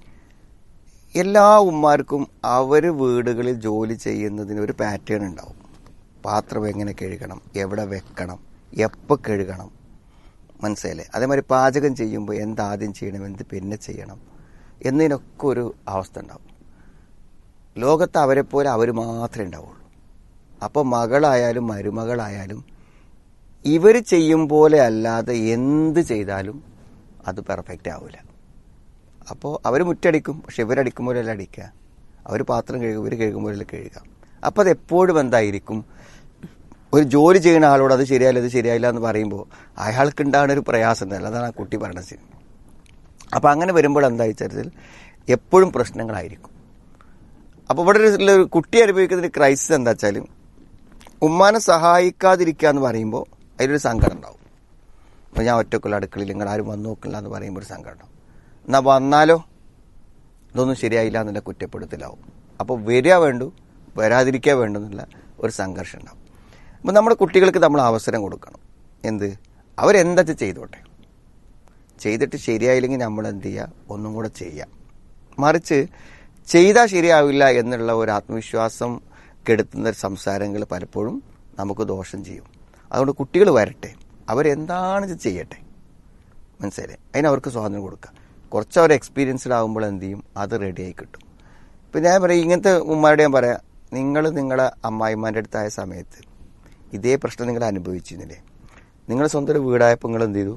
എല്ലാ ഉമ്മാർക്കും അവർ വീടുകളിൽ ജോലി ചെയ്യുന്നതിന് ഒരു പാറ്റേൺ ഉണ്ടാവും പാത്രം എങ്ങനെ കഴുകണം എവിടെ വെക്കണം എപ്പോൾ കഴുകണം മനസ്സിലായില്ലേ അതേമാതിരി പാചകം ചെയ്യുമ്പോൾ എന്താദ്യം ചെയ്യണം എന്ത് പിന്നെ ചെയ്യണം എന്നതിനൊക്കെ ഒരു അവസ്ഥ ഉണ്ടാവും ലോകത്ത് അവരെ പോലെ അവർ മാത്രമേ ഉണ്ടാവുള്ളൂ അപ്പോൾ മകളായാലും മരുമകളായാലും ഇവർ ചെയ്യും പോലെ അല്ലാതെ എന്ത് ചെയ്താലും അത് പെർഫെക്റ്റ് ആവില്ല അപ്പോൾ അവർ മുറ്റടിക്കും പക്ഷെ ഇവരടിക്കുമ്പോഴല്ല അടിക്കുക അവർ പാത്രം കഴുകും ഇവർ കഴുകുമ്പോഴല്ല കഴുകുക അപ്പോൾ അത് എപ്പോഴും എന്തായിരിക്കും ഒരു ജോലി ചെയ്യുന്ന ആളോട് അത് ശരിയായില്ല ഇത് ശരിയായില്ല എന്ന് പറയുമ്പോൾ അയാൾക്ക് ഉണ്ടാകുന്ന ഒരു പ്രയാസം ഉണ്ടല്ലോ അതാണ് ആ കുട്ടി പറഞ്ഞത് ശരി അപ്പോൾ അങ്ങനെ വരുമ്പോൾ എന്താ വെച്ചാൽ എപ്പോഴും പ്രശ്നങ്ങളായിരിക്കും അപ്പോൾ ഇവിടെ ഒരു ഉള്ള ഒരു കുട്ടി അനുഭവിക്കുന്ന ഒരു ക്രൈസിസ് എന്താ വെച്ചാൽ ഉമ്മാനെ സഹായിക്കാതിരിക്കുക എന്ന് പറയുമ്പോൾ അതിലൊരു സങ്കടം ഉണ്ടാവും അപ്പോൾ ഞാൻ ഒറ്റക്കുള്ള അടുക്കളയിൽ നിങ്ങൾ ആരും വന്നു നോക്കില്ല എന്ന് പറയുമ്പോൾ ഒരു സങ്കടം ഉണ്ടാവും എന്നാൽ വന്നാലോ ഇതൊന്നും ശരിയായില്ല എന്നുള്ള കുറ്റപ്പെടുത്തലാവും അപ്പോൾ വരിക വേണ്ടു വരാതിരിക്കുക വേണ്ടു എന്നുള്ള ഒരു സംഘർഷം ഉണ്ടാവും അപ്പോൾ നമ്മുടെ കുട്ടികൾക്ക് നമ്മൾ അവസരം കൊടുക്കണം എന്ത് അവരെന്താ ചെയ്തോട്ടെ ചെയ്തിട്ട് ശരിയായില്ലെങ്കിൽ നമ്മൾ എന്ത് ചെയ്യുക ഒന്നും കൂടെ ചെയ്യാം മറിച്ച് ചെയ്താൽ ശരിയാവില്ല എന്നുള്ള ഒരു ആത്മവിശ്വാസം കെടുത്തുന്ന സംസാരങ്ങൾ പലപ്പോഴും നമുക്ക് ദോഷം ചെയ്യും അതുകൊണ്ട് കുട്ടികൾ വരട്ടെ അവരെന്താണ് ഇത് ചെയ്യട്ടെ മനസ്സിലായി അതിന് അവർക്ക് സ്വാതന്ത്ര്യം കൊടുക്കുക കുറച്ച് അവർ എക്സ്പീരിയൻസ്ഡ് ആകുമ്പോൾ എന്ത് ചെയ്യും അത് റെഡിയായി കിട്ടും ഇപ്പം ഞാൻ പറയും ഇങ്ങനത്തെ ഉമ്മാരുടെ ഞാൻ പറയാം നിങ്ങൾ നിങ്ങളെ അമ്മായിമാരുടെ അടുത്തായ സമയത്ത് ഇതേ പ്രശ്നം നിങ്ങൾ അനുഭവിച്ചിരുന്നില്ലേ നിങ്ങൾ സ്വന്തം ഒരു വീടായപ്പോൾ നിങ്ങൾ എന്ത് ചെയ്തു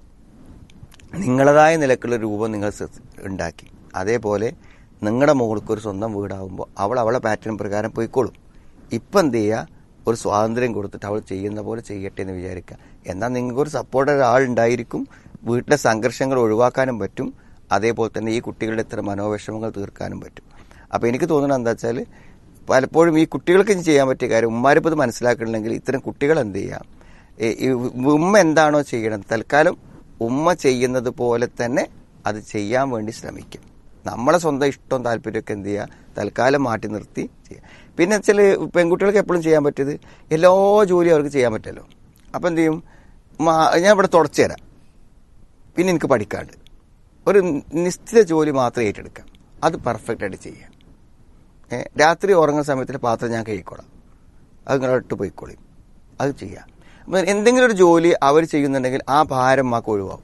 നിങ്ങളതായ നിലക്കുള്ള രൂപം നിങ്ങൾ സൃ- ഉണ്ടാക്കി അതേപോലെ നിങ്ങളുടെ മോൾക്ക് ഒരു സ്വന്തം വീടാകുമ്പോൾ അവൾ അവളെ പാറ്റേൺ പ്രകാരം പോയിക്കോളും ഇപ്പം എന്ത് ചെയ്യുക ഒരു സ്വാതന്ത്ര്യം കൊടുത്തിട്ട് അവൾ ചെയ്യുന്ന പോലെ ചെയ്യട്ടെ എന്ന് വിചാരിക്കുക എന്നാൽ നിങ്ങൾക്ക് ഒരു സപ്പോർട്ട് ഒരാളുണ്ടായിരിക്കും വീട്ടിലെ സംഘർഷങ്ങൾ ഒഴിവാക്കാനും പറ്റും അതേപോലെ തന്നെ ഈ കുട്ടികളുടെ ഇത്തരം മനോവിഷമങ്ങൾ തീർക്കാനും പറ്റും അപ്പോൾ എനിക്ക് തോന്നുന്നത് എന്താ വെച്ചാൽ പലപ്പോഴും ഈ കുട്ടികൾക്ക് ഇനി ചെയ്യാൻ പറ്റിയ കാര്യം ഉമ്മാരിപ്പോൾ ഇത് മനസ്സിലാക്കണമെങ്കിൽ ഇത്തരം കുട്ടികൾ എന്ത് ചെയ്യാം ഈ- ഈ ഉമ്മ എന്താണോ ചെയ്യണത് തൽക്കാലം ഉമ്മ ചെയ്യുന്നത് പോലെ തന്നെ അത് ചെയ്യാൻ വേണ്ടി ശ്രമിക്കും നമ്മളെ സ്വന്തം ഇഷ്ടവും താല്പര്യമൊക്കെ എന്ത് ചെയ്യുക തൽക്കാലം മാറ്റി നിർത്തി ചെയ്യാം പിന്നെ ചില പെൺകുട്ടികൾക്ക് എപ്പോഴും ചെയ്യാൻ പറ്റിയത് എല്ലാ ജോലിയും അവർക്ക് ചെയ്യാൻ പറ്റുമല്ലോ അപ്പം എന്ത് ചെയ്യും മാ- ഞാൻ ഇവിടെ തുടച്ചു തരാം പിന്നെ എനിക്ക് പഠിക്കാണ്ട് ഒരു നിശ്ചിത ജോലി മാത്രം ഏറ്റെടുക്കാം അത് പെർഫെക്റ്റ് ആയിട്ട് ചെയ്യാം ഏ, രാത്രി ഉറങ്ങുന്ന സമയത്തിൽ പാത്രം ഞാൻ കഴിക്കോളാം അത് നിങ്ങൾ ഇട്ട് പോയിക്കോളിയും അത് ചെയ്യാം അപ്പം എന്തെങ്കിലും ഒരു ജോലി അവർ ചെയ്യുന്നുണ്ടെങ്കിൽ ആ ഭാരം മാക്ക് ഒഴിവാകും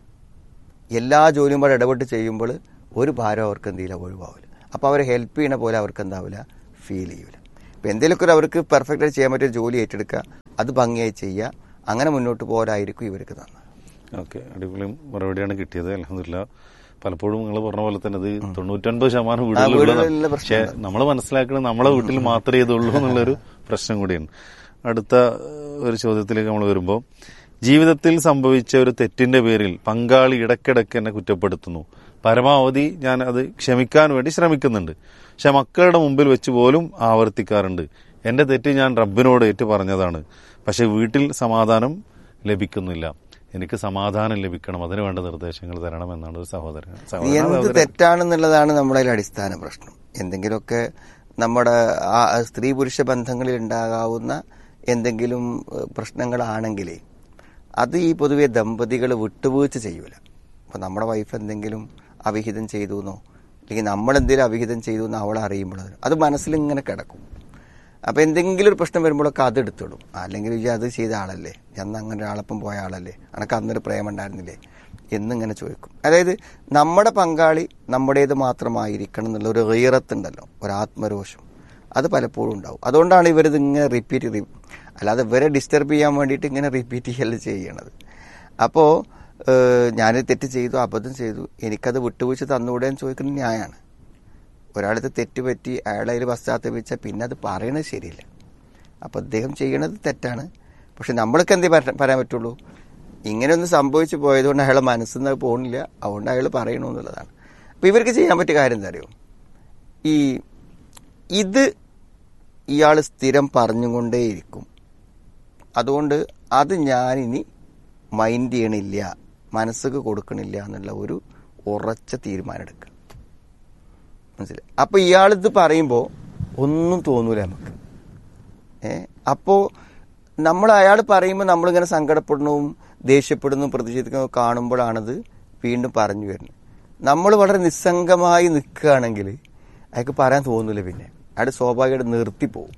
എല്ലാ ജോലിയും കൂടെ ഇടപെട്ട് ചെയ്യുമ്പോൾ ഒരു ഭാരം അവർക്ക് എന്ത് ചെയ്യില്ല ഒഴിവാവില്ല അപ്പോൾ അവരെ ഹെൽപ്പ് ചെയ്യണ പോലെ അവർക്ക് എന്താവില്ല ഫീൽ ചെയ്യൂല അപ്പം എന്തെങ്കിലുമൊക്കെ ഒരു അവർക്ക് പെർഫെക്റ്റ് ആയിട്ട് ചെയ്യാൻ പറ്റിയ ജോലി ഏറ്റെടുക്കുക അത് ഭംഗിയായി ചെയ്യുക അങ്ങനെ മുന്നോട്ട് പോകാനായിരിക്കും ഇവർക്ക് നന്നാ ഓക്കെ അടിപൊളി മറുപടിയാണ് കിട്ടിയത് അലഹമില്ല പലപ്പോഴും നിങ്ങൾ പറഞ്ഞ പോലെ തന്നെ ഇത് തൊണ്ണൂറ്റൊൻപത് ശതമാനം വീടുകളിലുള്ള വീടുകളിലുള്ള പക്ഷെ പ്രശ്നമാണ്. നമ്മൾ മനസ്സിലാക്കുന്നത് നമ്മളെ വീട്ടിൽ മാത്രമേ ഇതുള്ളൂ എന്നുള്ളൊരു പ്രശ്നം കൂടിയാണ് അടുത്ത ഏഹ്, ഒരു ചോദ്യത്തിലേക്ക് നമ്മൾ വരുമ്പോൾ ജീവിതത്തിൽ സംഭവിച്ച ഒരു തെറ്റിന്റെ പേരിൽ പങ്കാളി ഇടയ്ക്കിടയ്ക്ക് എന്നെ കുറ്റപ്പെടുത്തുന്നു പരമാവധി ഞാൻ അത് ക്ഷമിക്കാൻ വേണ്ടി ശ്രമിക്കുന്നുണ്ട് പക്ഷെ മക്കളുടെ മുമ്പിൽ വെച്ച് പോലും ആവർത്തിക്കാറുണ്ട് എന്റെ തെറ്റ് ഞാൻ റബ്ബിനോട് ഏറ്റു പറഞ്ഞതാണ് പക്ഷെ വീട്ടിൽ സമാധാനം ലഭിക്കുന്നില്ല എനിക്ക് സമാധാനം ലഭിക്കണം അതിന് വേണ്ട നിർദ്ദേശങ്ങൾ തരണം എന്നാണ് ഒരു സഹോദരൻ സഹോദരൻ എന്ത് സഹോദരൻ. തെറ്റാണെന്നുള്ളതാണ് നമ്മുടെ അതിൽ അടിസ്ഥാന പ്രശ്നം എന്തെങ്കിലുമൊക്കെ നമ്മുടെ ആ സ്ത്രീ പുരുഷ ബന്ധങ്ങളിൽ ഉണ്ടാകാവുന്ന എന്തെങ്കിലും ഏഹ്, പ്രശ്നങ്ങളാണെങ്കിലേ അത് ഈ പൊതുവെ ദമ്പതികൾ വിട്ടുവീഴ്ച ചെയ്യൂല അപ്പൊ നമ്മുടെ വൈഫ് എന്തെങ്കിലും അവിഹിതം ചെയ്തു എന്നോ അല്ലെങ്കിൽ നമ്മൾ എന്തെങ്കിലും അവിഹിതം ചെയ്തു എന്ന് അവളെ അറിയുമ്പോൾ അത് മനസ്സിൽ ഇങ്ങനെ കിടക്കും അപ്പൊ എന്തെങ്കിലും ഒരു പ്രശ്നം വരുമ്പോഴൊക്കെ അത് എടുത്തിടും അല്ലെങ്കിൽ ഇജ്ജ് അത് ചെയ്ത ആളല്ലേ അന്ന് അങ്ങനെ ഒരാളപ്പം പോയ ആളല്ലേ അനക്ക് അന്നൊരു പ്രേമം ഉണ്ടായിരുന്നില്ലേ എന്നിങ്ങനെ ചോദിക്കും അതായത് നമ്മുടെ പങ്കാളി നമ്മുടേത് മാത്രമായിരിക്കണം എന്നുള്ള ഒരു ഗീറത്തുണ്ടല്ലോ ഒരു ആത്മരോഷം അത് പലപ്പോഴും ഉണ്ടാവും അതുകൊണ്ടാണ് ഇവരിത് ഇങ്ങനെ റിപ്പീറ്റ് ചെയ്ത് അല്ലാതെ ഇവരെ ഡിസ്റ്റർബ് ചെയ്യാൻ വേണ്ടിയിട്ട് ഇങ്ങനെ റിപ്പീറ്റ് ചെയ്യല്ല ചെയ്യണത് അപ്പോൾ ഞാൻ തെറ്റ് ചെയ്തു അബദ്ധം ചെയ്തു എനിക്കത് വിട്ടുവീഴ്ച തന്നുകൂടെ എന്ന് ചോദിക്കുന്നത് ന്യായമാണ് ഒരാളത് തെറ്റുപറ്റി അയാളെ അതിൽ പശ്ചാത്തപിച്ചാൽ പിന്നെ അത് പറയണത് ശരിയില്ല അപ്പം അദ്ദേഹം ചെയ്യണത് തെറ്റാണ് പക്ഷെ നമ്മൾക്ക് എന്തേ പറ- പറയാൻ പറ്റുള്ളൂ ഇങ്ങനെയൊന്നും സംഭവിച്ചു പോയതുകൊണ്ട് അയാളെ മനസ്സിൽ നിന്ന് അത് പോകണില്ല അതുകൊണ്ട് അയാൾ പറയണു എന്നുള്ളതാണ് അപ്പം ഇവർക്ക് ചെയ്യാൻ പറ്റിയ കാര്യം എന്താ അറിയോ ഈ ഇത് ഇയാൾ സ്ഥിരം പറഞ്ഞുകൊണ്ടേയിരിക്കും അതുകൊണ്ട് അത് ഞാനിനി മൈൻഡ് ചെയ്യണില്ല മനസ്സുക്ക് കൊടുക്കണില്ല എന്നുള്ള ഒരു ഉറച്ച തീരുമാനം എടുക്കുക മനസ്സിലായി അപ്പൊ ഇയാളിത് പറയുമ്പോ ഒന്നും തോന്നൂല നമുക്ക് ഏ അപ്പോ നമ്മൾ അയാൾ പറയുമ്പോൾ നമ്മളിങ്ങനെ സങ്കടപ്പെടുന്നതും ദേഷ്യപ്പെടുന്നതും പ്രതിഷേധിക്കുന്നതും കാണുമ്പോഴാണത് വീണ്ടും പറഞ്ഞു വരുന്നത് നമ്മൾ വളരെ നിസ്സംഗമായി നിൽക്കുകയാണെങ്കിൽ അയാൾക്ക് പറയാൻ തോന്നില്ല പിന്നെ അയാൾ സ്വാഭാവികമായിട്ട് നിർത്തിപ്പോവും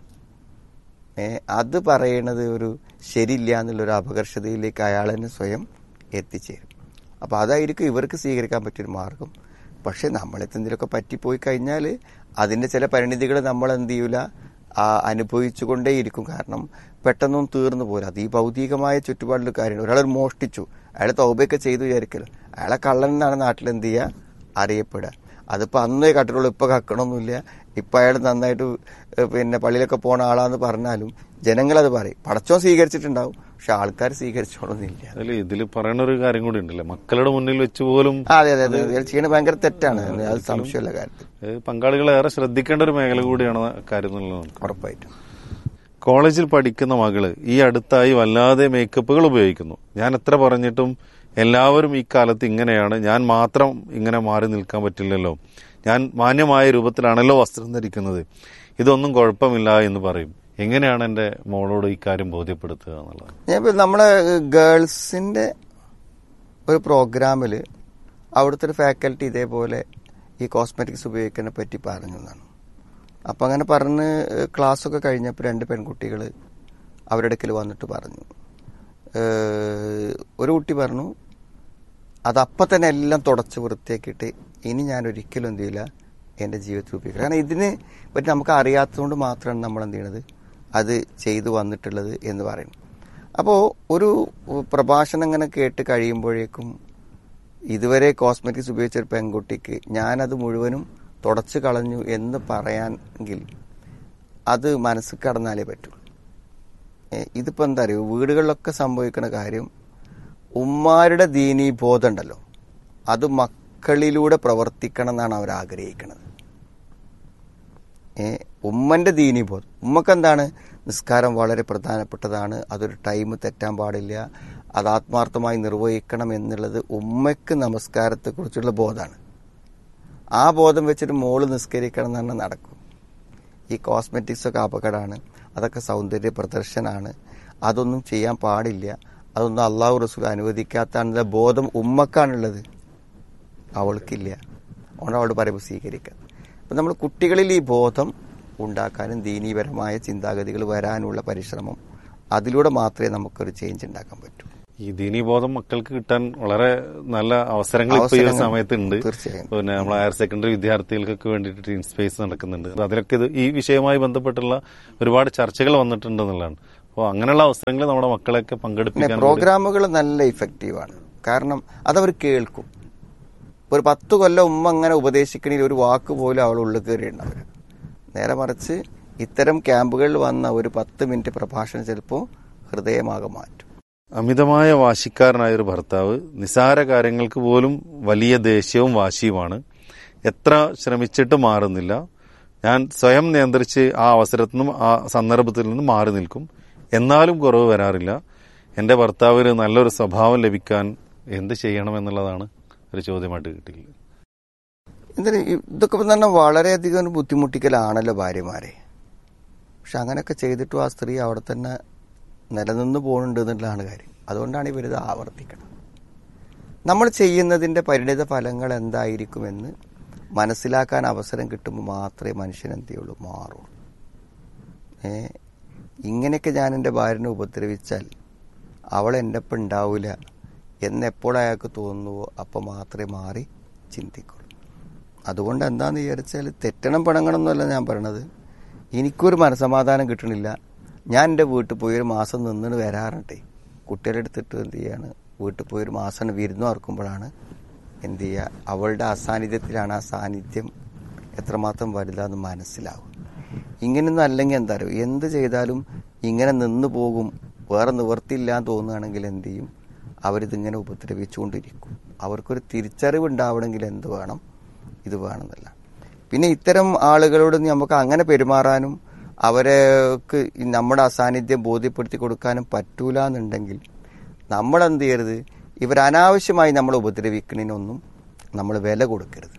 ഏ അത് പറയണത് ഒരു ശരിയില്ല എന്നുള്ളൊരു അപകർഷതയിലേക്ക് അയാൾ തന്നെ സ്വയം എത്തിച്ചേരും അപ്പോൾ അതായിരിക്കും ഇവർക്ക് സ്വീകരിക്കാൻ പറ്റിയൊരു മാർഗം പക്ഷെ നമ്മളെന്തെങ്കിലുമൊക്കെ പറ്റിപ്പോയി കഴിഞ്ഞാൽ അതിൻ്റെ ചില പരിണിതികൾ നമ്മൾ എന്ത് ചെയ്യൂല ആ അനുഭവിച്ചുകൊണ്ടേയിരിക്കും കാരണം പെട്ടെന്നൊന്നും തീർന്നു പോരാ അത് ഈ ഭൗതികമായ ചുറ്റുപാടിൽ കാര്യമാണ് ഒരാൾ മോഷ്ടിച്ചു അയാൾ തൗബയൊക്കെ ചെയ്തു വിചാരിക്കല്ലോ അയാളെ കള്ളൻ എന്നാണ് നാട്ടിൽ എന്ത് ചെയ്യുക അറിയപ്പെടുക അതിപ്പോൾ അന്നേ കട്ടിലുള്ളൂ ഇപ്പൊ കക്കണമൊന്നുമില്ല ഇപ്പൊ അയാൾ നന്നായിട്ട് ഏഹ് പിന്നെ പള്ളിയിലൊക്കെ പോണ ആളാന്ന് പറഞ്ഞാലും ജനങ്ങളത് പറയും പടച്ചോൻ സ്വീകരിച്ചിട്ടുണ്ടാവും പക്ഷെ ആൾക്കാർ സ്വീകരിച്ചോളന്നില്ല അതിൽ ഇതിൽ പറയുന്ന ഒരു കാര്യം കൂടി ഉണ്ടല്ലേ മക്കളുടെ മുന്നിൽ വെച്ച് പോലും അതെ അതെ അതെ ഇയാൾ ചെയ്യണത് ഭയങ്കര തെറ്റാണ് അത് സംശയമുള്ള കാര്യത്തിൽ ഏഹ് പങ്കാളികളെ ഏറെ ശ്രദ്ധിക്കേണ്ട ഒരു മേഖല കൂടിയാണ് ആ കാര്യം എന്നുള്ളതാണ് ഉറപ്പായിട്ടും കോളേജിൽ പഠിക്കുന്ന മകള് ഈ അടുത്തായി വല്ലാതെ മേക്കപ്പുകൾ ഉപയോഗിക്കുന്നു ഞാൻ എത്ര പറഞ്ഞിട്ടും എല്ലാവരും ഈ കാലത്ത് ഇങ്ങനെയാണ് ഞാൻ മാത്രം ഇങ്ങനെ മാറി നിൽക്കാൻ പറ്റില്ലല്ലോ ഞാൻ മാന്യമായ രൂപത്തിലാണല്ലോ വസ്ത്രം ധരിക്കുന്നത് ഇതൊന്നും കുഴപ്പമില്ല എന്ന് പറയും എങ്ങനെയാണ് എന്റെ മോളോട് ഈ കാര്യം ബോധ്യപ്പെടുത്തുക എന്നുള്ളത് ഞാൻ ഇപ്പൊ നമ്മളെ ഗേൾസിന്റെ ഒരു പ്രോഗ്രാമിൽ അവിടുത്തെ ഒരു ഫാക്കൽറ്റി ഇതേപോലെ ഈ കോസ്മെറ്റിക്സ് ഉപയോഗിക്കുന്നതിനെ പറ്റി പറഞ്ഞു എന്നാണ് അപ്പം അങ്ങനെ പറഞ്ഞ് ക്ലാസ്സൊക്കെ കഴിഞ്ഞപ്പോൾ രണ്ട് പെൺകുട്ടികൾ അവരുടെ അടുക്കൽ വന്നിട്ട് പറഞ്ഞു ഏഹ് ഒരു കുട്ടി പറഞ്ഞു അതപ്പം തന്നെ എല്ലാം തുടച്ച് വൃത്തിയാക്കിയിട്ട് ഇനി ഞാൻ ഒരിക്കലും എന്ത് ചെയ്യില്ല എൻ്റെ ജീവിതത്തിൽ ഉപയോഗിക്കുക കാരണം ഇതിന് പറ്റി നമുക്ക് അറിയാത്തതുകൊണ്ട് മാത്രമാണ് നമ്മൾ എന്ത് ചെയ്യണത് അത് ചെയ്തു വന്നിട്ടുള്ളത് എന്ന് പറയുന്നു അപ്പോൾ ഒരു പ്രഭാഷണം ഇങ്ങനെ കേട്ട് കഴിയുമ്പോഴേക്കും ഇതുവരെ കോസ്മെറ്റിക്സ് ഉപയോഗിച്ച ഒരു പെൺകുട്ടിക്ക് ഞാനത് മുഴുവനും തുടച്ചു കളഞ്ഞു എന്ന് പറയാനെങ്കിൽ അത് മനസ്സിൽ കടന്നാലേ പറ്റുള്ളൂ ഏ, ഇതിപ്പോ എന്താ അറിയോ വീടുകളിലൊക്കെ സംഭവിക്കുന്ന കാര്യം ഉമ്മാരുടെ ദീനീ ബോധം ഉണ്ടല്ലോ അത് മക്കളിലൂടെ പ്രവർത്തിക്കണം എന്നാണ് അവർ ആഗ്രഹിക്കുന്നത് ഏ ഉമ്മന്റെ ദീനീ ബോധം ഉമ്മക്ക് എന്താണ് നിസ്കാരം വളരെ പ്രധാനപ്പെട്ടതാണ് അതൊരു ടൈം തെറ്റാൻ പാടില്ല അത് ആത്മാർത്ഥമായി നിർവഹിക്കണം എന്നുള്ളത് ഉമ്മയ്ക്ക് നമസ്കാരത്തെക്കുറിച്ചുള്ള ബോധമാണ് ആ ബോധം വെച്ചിട്ട് മോള് നിസ്കരിക്കണം എന്ന് പറഞ്ഞാൽ നടക്കും ഈ കോസ്മെറ്റിക്സ് ഒക്കെ അപകടമാണ് അതൊക്കെ സൗന്ദര്യ പ്രദർശനമാണ് അതൊന്നും ചെയ്യാൻ പാടില്ല അതൊന്നും അള്ളാഹു റസൂൽ അനുവദിക്കാത്ത ബോധം ഉമ്മക്കാണുള്ളത് അവൾക്കില്ല അതുകൊണ്ട് അവളോട് പറയുമ്പോൾ സ്വീകരിക്കാം അപ്പം നമ്മൾ കുട്ടികളിൽ ഈ ബോധം ഉണ്ടാക്കാനും ദീനീപരമായ ചിന്താഗതികൾ വരാനുള്ള പരിശ്രമം അതിലൂടെ മാത്രമേ നമുക്കൊരു ചേഞ്ച് ഉണ്ടാക്കാൻ പറ്റൂ ഈ ദീനീബോധം മക്കൾക്ക് കിട്ടാൻ വളരെ നല്ല അവസരങ്ങൾ ഇപ്പോൾ ഈ ഒരു അവസരങ്ങൾ സമയത്ത് ഉണ്ട് തീർച്ചയായും. പിന്നെ നമ്മൾ ഹയർ സെക്കൻഡറി വിദ്യാർത്ഥികൾക്കൊക്കെ വേണ്ടിയിട്ട് ടീം സ്പേസ് നടക്കുന്നുണ്ട് അതിലൊക്കെ ഇത് ഈ വിഷയവുമായി ബന്ധപ്പെട്ടുള്ള ഒരുപാട് ചർച്ചകൾ വന്നിട്ടുണ്ട് എന്നുള്ളതാണ് അപ്പോൾ അങ്ങനെയുള്ള അവസരങ്ങൾ നമ്മുടെ മക്കളെയൊക്കെ പിന്നെ പങ്കെടുപ്പിക്കാൻ വേണ്ടി- പ്രോഗ്രാമുകൾ നല്ല ഇഫക്റ്റീവാണ് കാരണം അതവർ കേൾക്കും ഒരു പത്ത് കൊല്ലം ഉമ്മ അങ്ങനെ ഉപദേശിക്കണമെങ്കിൽ ഒരു വാക്ക് പോലും അവൾ ഉള്ളിൽ കയറിയുണ്ടാവില്ല നേരെ മറിച്ച് ഇത്തരം ക്യാമ്പുകളിൽ വന്ന ഒരു പത്ത് മിനിറ്റ് പ്രഭാഷണം ചിലപ്പോൾ ഹൃദയമാകെ മാറ്റും അമിതമായ വാശിക്കാരനായ ഒരു ഭർത്താവ് നിസാര കാര്യങ്ങൾക്ക് പോലും വലിയ ദേഷ്യവും വാശിയുമാണ് എത്ര ശ്രമിച്ചിട്ട് മാറുന്നില്ല ഞാൻ സ്വയം നിയന്ത്രിച്ച് ആ അവസരത്തിൽ നിന്നും ആ സന്ദർഭത്തിൽ നിന്നും മാറി നിൽക്കും എന്നാലും കുറവ് വരാറില്ല എൻ്റെ ഭർത്താവിന് നല്ലൊരു സ്വഭാവം ലഭിക്കാൻ എന്ത് ചെയ്യണം എന്നുള്ളതാണ് ഒരു ചോദ്യമായിട്ട് കിട്ടിയില്ല എന്തിന് ഇതൊക്കെ ഇപ്പം തന്നെ വളരെയധികം ഒരു ബുദ്ധിമുട്ടിക്കലാണല്ലോ ഭാര്യമാരെ പക്ഷെ അങ്ങനെയൊക്കെ ചെയ്തിട്ടും ആ സ്ത്രീ അവിടെ തന്നെ നിലനിന്ന് പോകുന്നുണ്ട് എന്നുള്ളതാണ് കാര്യം അതുകൊണ്ടാണ് ഇവരിത് ആവർത്തിക്കണം നമ്മൾ ചെയ്യുന്നതിൻ്റെ പരിണിത ഫലങ്ങൾ എന്തായിരിക്കുമെന്ന് മനസ്സിലാക്കാൻ അവസരം കിട്ടുമ്പോൾ മാത്രമേ മനുഷ്യൻ എന്ത് ചെയ്യുള്ളൂ മാറുള്ളൂ ഏ ഇങ്ങനെയൊക്കെ ഞാൻ എൻ്റെ ഭാര്യനെ ഉപദ്രവിച്ചാൽ അവൾ എൻ്റെ ഒപ്പം ഉണ്ടാവില്ല എന്നെപ്പോൾ അയാൾക്ക് തോന്നുന്നുവോ അപ്പം മാത്രമേ മാറി ചിന്തിക്കുള്ളൂ അതുകൊണ്ട് എന്താന്ന് വിചാരിച്ചാൽ തെറ്റണം പിണങ്ങണമെന്നല്ല ഞാൻ പറയണത് എനിക്കൊരു മനസമാധാനം കിട്ടണില്ല ഞാൻ എൻ്റെ വീട്ടിൽ പോയി ഒരു മാസം നിന്നിട്ട് വരാറുണ്ടേ കുട്ടികളെ എടുത്തിട്ട് എന്ത് ചെയ്യാണ് വീട്ടിൽ പോയി ഒരു മാസം വിരുന്ന് ഓർക്കുമ്പോഴാണ് എന്ത് ചെയ്യുക അവളുടെ അസാന്നിധ്യത്തിലാണ് ആ സാന്നിധ്യം എത്രമാത്രം വലുതാന്ന് മനസ്സിലാവും ഇങ്ങനെയൊന്നും അല്ലെങ്കിൽ എന്താ അറിയോ എന്ത് ചെയ്താലും ഇങ്ങനെ നിന്ന് പോകും വേറെ നിവർത്തിയില്ല എന്ന് തോന്നുകയാണെങ്കിൽ എന്ത് ചെയ്യും അവരിതിങ്ങനെ ഉപദ്രവിച്ചുകൊണ്ടിരിക്കും അവർക്കൊരു തിരിച്ചറിവ് ഉണ്ടാവണമെങ്കിൽ എന്ത് വേണം ഇത് വേണമെന്നല്ല പിന്നെ ഇത്തരം ആളുകളോട് നമുക്ക് അങ്ങനെ പെരുമാറാനും അവർക്ക് ഈ നമ്മുടെ അസാന്നിധ്യം ബോധ്യപ്പെടുത്തി കൊടുക്കാനും പറ്റൂല എന്നുണ്ടെങ്കിൽ നമ്മൾ എന്ത് ചെയ്യരുത് ഇവർ അനാവശ്യമായി നമ്മൾ ഉപദ്രവിക്കണതിനൊന്നും നമ്മൾ വില കൊടുക്കരുത്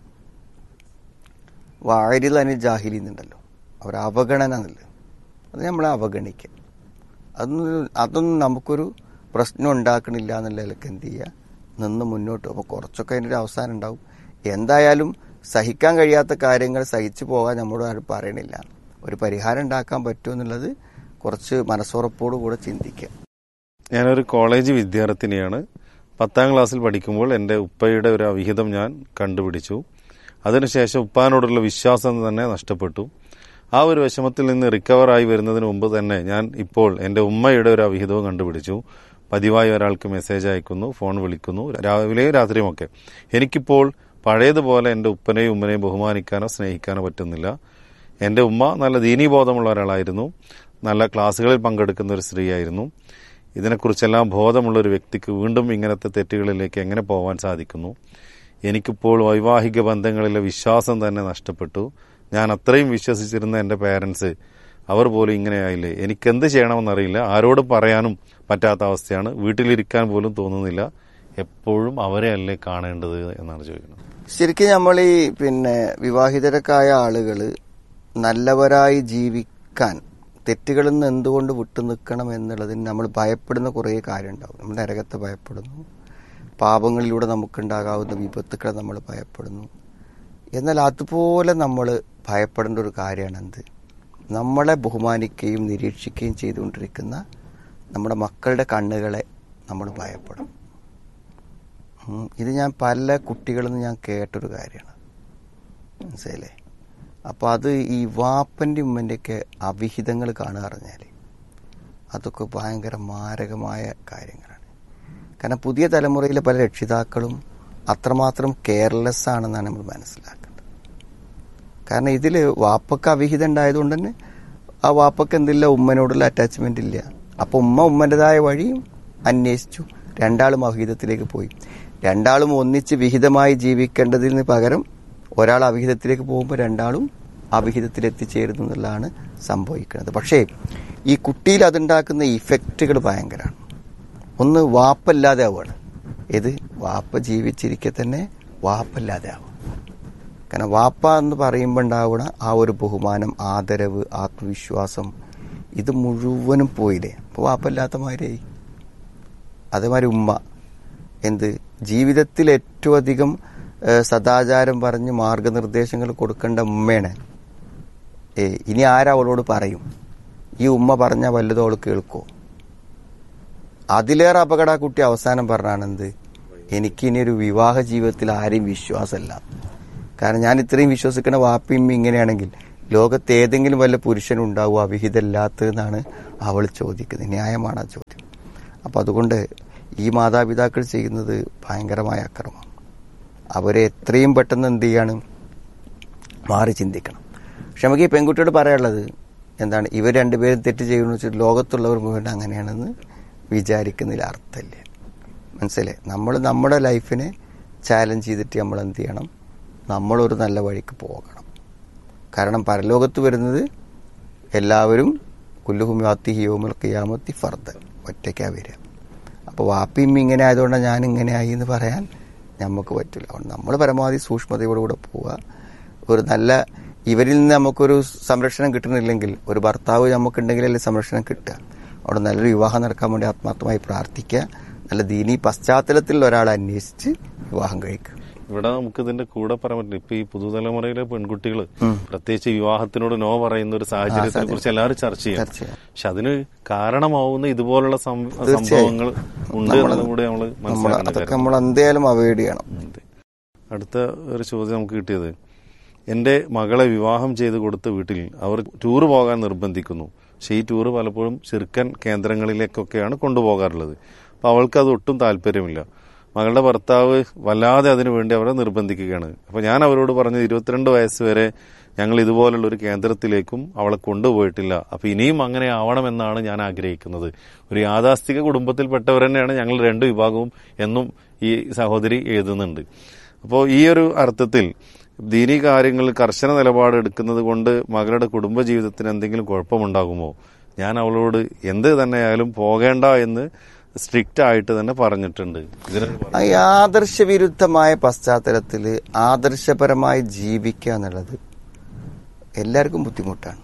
വാരിൽ അനിൽ ജാഹിലി എന്നുണ്ടല്ലോ അവർ അവഗണന എന്നല്ല അത് നമ്മളെ അവഗണിക്കുക അതൊന്നും അതൊന്നും നമുക്കൊരു പ്രശ്നം ഉണ്ടാക്കണില്ല എന്നുള്ള നിലക്ക് എന്ത് ചെയ്യുക നിന്ന് മുന്നോട്ട് അപ്പോൾ കുറച്ചൊക്കെ അതിൻ്റെ ഒരു അവസാനം ഉണ്ടാവും എന്തായാലും സഹിക്കാൻ കഴിയാത്ത കാര്യങ്ങൾ സഹിച്ചു പോകാൻ നമ്മളോട് ആരും പറയണില്ല ഒരു പരിഹാരം ഉണ്ടാക്കാൻ പറ്റുമെന്നുള്ളത് കുറച്ച് മനസ്സുറപ്പോടു കൂടെ ചിന്തിക്കുക ഞാനൊരു കോളേജ് വിദ്യാർത്ഥിനിയാണ് പത്താം ക്ലാസ്സിൽ പഠിക്കുമ്പോൾ എൻ്റെ ഉപ്പയുടെ ഒരു അവിഹിതം ഞാൻ കണ്ടുപിടിച്ചു അതിനുശേഷം ഉപ്പാനോടുള്ള വിശ്വാസം തന്നെ നഷ്ടപ്പെട്ടു ആ ഒരു വിഷമത്തിൽ നിന്ന് റിക്കവറായി വരുന്നതിന് മുമ്പ് തന്നെ ഞാൻ ഇപ്പോൾ എൻ്റെ ഉമ്മയുടെ ഒരു അവിഹിതവും കണ്ടുപിടിച്ചു പതിവായി ഒരാൾക്ക് മെസ്സേജ് അയക്കുന്നു ഫോൺ വിളിക്കുന്നു രാവിലെയും രാത്രിയുമൊക്കെ എനിക്കിപ്പോൾ പഴയതുപോലെ എൻ്റെ ഉപ്പനെയും ഉമ്മനെയും ബഹുമാനിക്കാനോ സ്നേഹിക്കാനോ പറ്റുന്നില്ല എൻ്റെ ഉമ്മ നല്ല ദീനീബോധമുള്ള ഒരാളായിരുന്നു നല്ല ക്ലാസ്സുകളിൽ പങ്കെടുക്കുന്ന ഒരു സ്ത്രീയായിരുന്നു ഇതിനെക്കുറിച്ചെല്ലാം ബോധമുള്ള ഒരു വ്യക്തിക്ക് വീണ്ടും ഇങ്ങനത്തെ തെറ്റുകളിലേക്ക് എങ്ങനെ പോകാൻ സാധിക്കുന്നു എനിക്കിപ്പോൾ വൈവാഹിക ബന്ധങ്ങളിലെ വിശ്വാസം തന്നെ നഷ്ടപ്പെട്ടു ഞാൻ അത്രയും വിശ്വസിച്ചിരുന്ന എൻ്റെ പേരൻസ് അവർ പോലും ഇങ്ങനെയായില്ലേ എനിക്കെന്ത് ചെയ്യണമെന്നറിയില്ല ആരോട് പറയാനും പറ്റാത്ത അവസ്ഥയാണ് വീട്ടിലിരിക്കാൻ പോലും തോന്നുന്നില്ല എപ്പോഴും അവരെ അല്ലേ കാണേണ്ടത് എന്നാണ് ചോദിക്കുന്നത് ശരിക്കും നമ്മൾ ഈ പിന്നെ വിവാഹിതരക്കായ ആളുകൾ നല്ലവരായി ജീവിക്കാൻ തെറ്റുകളിൽ നിന്ന് എന്തുകൊണ്ട് വിട്ടു നിൽക്കണം എന്നുള്ളതിന് നമ്മൾ ഭയപ്പെടുന്ന കുറേ കാര്യം ഉണ്ടാവും നമ്മൾ നരകത്തെ ഭയപ്പെടുന്നു പാപങ്ങളിലൂടെ നമുക്കുണ്ടാകാവുന്ന വിപത്തുക്കളെ നമ്മൾ ഭയപ്പെടുന്നു എന്നാൽ അതുപോലെ നമ്മൾ ഭയപ്പെടേണ്ട ഒരു കാര്യമാണ് എന്ത് നമ്മളെ ബഹുമാനിക്കുകയും നിരീക്ഷിക്കുകയും ചെയ്തുകൊണ്ടിരിക്കുന്ന നമ്മുടെ മക്കളുടെ കണ്ണുകളെ നമ്മൾ ഭയപ്പെടും ഉം. ഇത് ഞാൻ പല കുട്ടികളിൽ നിന്ന് ഞാൻ കേട്ടൊരു കാര്യമാണ് മനസ്സിലായില്ലേ അപ്പോൾ അത് ഈ വാപ്പൻ്റെ ഉമ്മൻ്റെയൊക്കെ അവിഹിതങ്ങൾ കാണുക പറഞ്ഞാൽ അതൊക്കെ ഭയങ്കര മാരകമായ കാര്യങ്ങളാണ് കാരണം പുതിയ തലമുറയിലെ പല രക്ഷിതാക്കളും അത്രമാത്രം കെയർലെസ് ആണെന്നാണ് നമ്മൾ മനസ്സിലാക്കേണ്ടത് കാരണം ഇതിൽ വാപ്പക്ക് അവിഹിതം ഉണ്ടായതുകൊണ്ട് തന്നെ ആ വാപ്പക്ക് എന്തില്ല ഉമ്മനോടുള്ള അറ്റാച്ച്മെന്റ് ഇല്ല അപ്പോൾ ഉമ്മ ഉമ്മൻ്റെതായ വഴിയും അന്വേഷിച്ചു രണ്ടാളും അവിഹിതത്തിലേക്ക് പോയി രണ്ടാളും ഒന്നിച്ച് വിഹിതമായി ജീവിക്കേണ്ടതിന് പകരം ഒരാൾ അവിഹിതത്തിലേക്ക് പോകുമ്പോൾ രണ്ടാളും അവിഹിതത്തിൽ എത്തിച്ചേരുന്നു എന്നുള്ളതാണ് സംഭവിക്കുന്നത് പക്ഷേ ഈ കുട്ടിയിൽ അതുണ്ടാക്കുന്ന ഇഫക്റ്റുകൾ ഭയങ്കരമാണ് ഒന്ന് വാപ്പല്ലാതെ ആവുകയാണ് ഏത് വാപ്പ ജീവിച്ചിരിക്കെ തന്നെ വാപ്പല്ലാതെ ആവും കാരണം വാപ്പ എന്ന് പറയുമ്പോൾ ഉണ്ടാവുന്ന ആ ഒരു ബഹുമാനം ആദരവ് ആത്മവിശ്വാസം ഇത് മുഴുവനും പോയില്ലേ അപ്പോൾ വാപ്പല്ലാത്ത മാതിരിയായി അതേമാതിരി ഉമ്മ എന്ത് ജീവിതത്തിൽ ഏറ്റവും അധികം ഏഹ്, സദാചാരം പറഞ്ഞ് മാർഗനിർദ്ദേശങ്ങൾ കൊടുക്കേണ്ട ഉമ്മയാണ് ഏ ഇനി ആരാ അവളോട് പറയും ഈ ഉമ്മ പറഞ്ഞ വല്ലതും അവൾ കേൾക്കോ അതിലേറെ അപകട ആ കുട്ടി അവസാനം പറഞ്ഞാണെന്ത് എനിക്കിനി ഒരു വിവാഹ ജീവിതത്തിൽ ആരെയും വിശ്വാസമല്ല കാരണം ഞാൻ ഇത്രയും വിശ്വസിക്കുന്ന വാപ്പിയും ഇങ്ങനെയാണെങ്കിൽ ലോകത്ത് ഏതെങ്കിലും വല്ല പുരുഷനുണ്ടാവുക അവിഹിതമില്ലാത്തതെന്നാണ് അവൾ ചോദിക്കുന്നത് ന്യായമാണ് ആ ചോദ്യം അപ്പം അതുകൊണ്ട് ഈ മാതാപിതാക്കൾ ചെയ്യുന്നത് ഭയങ്കരമായ അക്രമം അവരെ എത്രയും പെട്ടെന്ന് എന്ത് ചെയ്യാണ് മാറി ചിന്തിക്കണം പക്ഷെ നമുക്ക് ഈ പെൺകുട്ടിയോട് പറയാനുള്ളത് എന്താണ് ഇവർ രണ്ടുപേരും തെറ്റ് ചെയ്യുമെന്ന് വെച്ചിട്ട് ലോകത്തുള്ളവർ മുഴുവൻ അങ്ങനെയാണെന്ന് വിചാരിക്കുന്നതിൽ അർത്ഥമില്ല മനസ്സിലായി നമ്മൾ നമ്മുടെ ലൈഫിനെ ചാലഞ്ച് ചെയ്തിട്ട് നമ്മൾ എന്ത് ചെയ്യണം നമ്മളൊരു നല്ല വഴിക്ക് പോകണം കാരണം പരലോകത്ത് വരുന്നത് എല്ലാവരും കുല്ലുഹും യാത്തി ഹിയോമുൽ ഖിയാമത്തി ഫർദ് ഒറ്റയ്ക്കാ വരിക അപ്പോൾ വാപ്പിയും ഇങ്ങനെ ആയതുകൊണ്ട് ഞാൻ ഇങ്ങനെ ആയി എന്ന് പറയാൻ നമുക്ക് പറ്റില്ല അതുകൊണ്ട് നമ്മൾ പരമാവധി സൂക്ഷ്മതയോടുകൂടെ പോവുക ഒരു നല്ല ഇവരിൽ നിന്ന് നമുക്കൊരു സംരക്ഷണം കിട്ടുന്നില്ലെങ്കിൽ ഒരു ഭർത്താവ് നമുക്കുണ്ടെങ്കിലല്ലേ സംരക്ഷണം കിട്ടുക അവിടെ നല്ലൊരു വിവാഹം നടക്കാൻ വേണ്ടി ആത്മാർത്ഥമായി പ്രാർത്ഥിക്കുക നല്ല ദീനി പശ്ചാത്തലത്തിൽ ഒരാളെ അന്വേഷിച്ച് വിവാഹം കഴിക്കുക ഇവിടെ നമുക്ക് ഇതിന്റെ കൂടെ പറയാൻ പറ്റില്ല ഇപ്പൊ ഈ പുതുതലമുറയിലെ പെൺകുട്ടികൾ ഉം. പ്രത്യേകിച്ച് വിവാഹത്തിനോട് നോ പറയുന്ന ഒരു സാഹചര്യത്തെ കുറിച്ച് എല്ലാവരും ചർച്ച ചെയ്യും ചർച്ച ചെയ്യാം. പക്ഷെ അതിന് കാരണമാവുന്ന ഇതുപോലുള്ള സം- തീർച്ചയായും. സംഭവങ്ങൾ ഉണ്ട് നമ്മള് എന്നുകൂടി നമ്മൾ നമ്മൾ മനസ്സിലാക്കേണ്ട അതൊക്കെ കാര്യം നമ്മൾ എന്തായാലും അവോയ്ഡ് ചെയ്യണം ഉണ്ട്. അടുത്ത ഒരു ചോദ്യം നമുക്ക് കിട്ടിയത് എന്റെ മകളെ വിവാഹം ചെയ്ത് കൊടുത്ത വീട്ടിൽ അവർ ടൂർ പോകാൻ നിർബന്ധിക്കുന്നു പക്ഷെ ഈ ടൂർ പലപ്പോഴും ചെറുക്കൻ കേന്ദ്രങ്ങളിലേക്കൊക്കെയാണ് കൊണ്ടുപോകാറുള്ളത് അപ്പൊ അവൾക്ക് അത് ഒട്ടും താല്പര്യമില്ല മകളുടെ ഭർത്താവ് വല്ലാതെ അതിനു വേണ്ടി അവരെ നിർബന്ധിക്കുകയാണ് അപ്പൊ ഞാൻ അവരോട് പറഞ്ഞത് ഇരുപത്തിരണ്ട് വയസ്സ് വരെ ഞങ്ങൾ ഇതുപോലുള്ള ഒരു കേന്ദ്രത്തിലേക്കും അവളെ കൊണ്ടുപോയിട്ടില്ല അപ്പൊ ഇനിയും അങ്ങനെ ആവണമെന്നാണ് ഞാൻ ആഗ്രഹിക്കുന്നത് ഒരു യാഥാസ്ഥിക കുടുംബത്തിൽപ്പെട്ടവർ തന്നെയാണ് ഞങ്ങൾ രണ്ട് വിഭാഗവും എന്നും ഈ സഹോദരി എഴുതുന്നുണ്ട് അപ്പോൾ ഈ ഒരു അർത്ഥത്തിൽ ദീനി കാര്യങ്ങളിൽ കർശന നിലപാട് എടുക്കുന്നത് കൊണ്ട് മകളുടെ കുടുംബജീവിതത്തിന് എന്തെങ്കിലും കുഴപ്പമുണ്ടാകുമോ ഞാൻ അവളോട് എന്ത് തന്നെയായാലും പോകേണ്ട എന്ന് സ്ട്രിക്റ്റ് ആയിട്ട് തന്നെ പറഞ്ഞിട്ടുണ്ട് ഇതിന് ആ ഈ ആദർശവിരുദ്ധമായ പശ്ചാത്തലത്തിൽ ആദർശപരമായി ജീവിക്കുക എന്നുള്ളത് എല്ലാവർക്കും ബുദ്ധിമുട്ടാണ്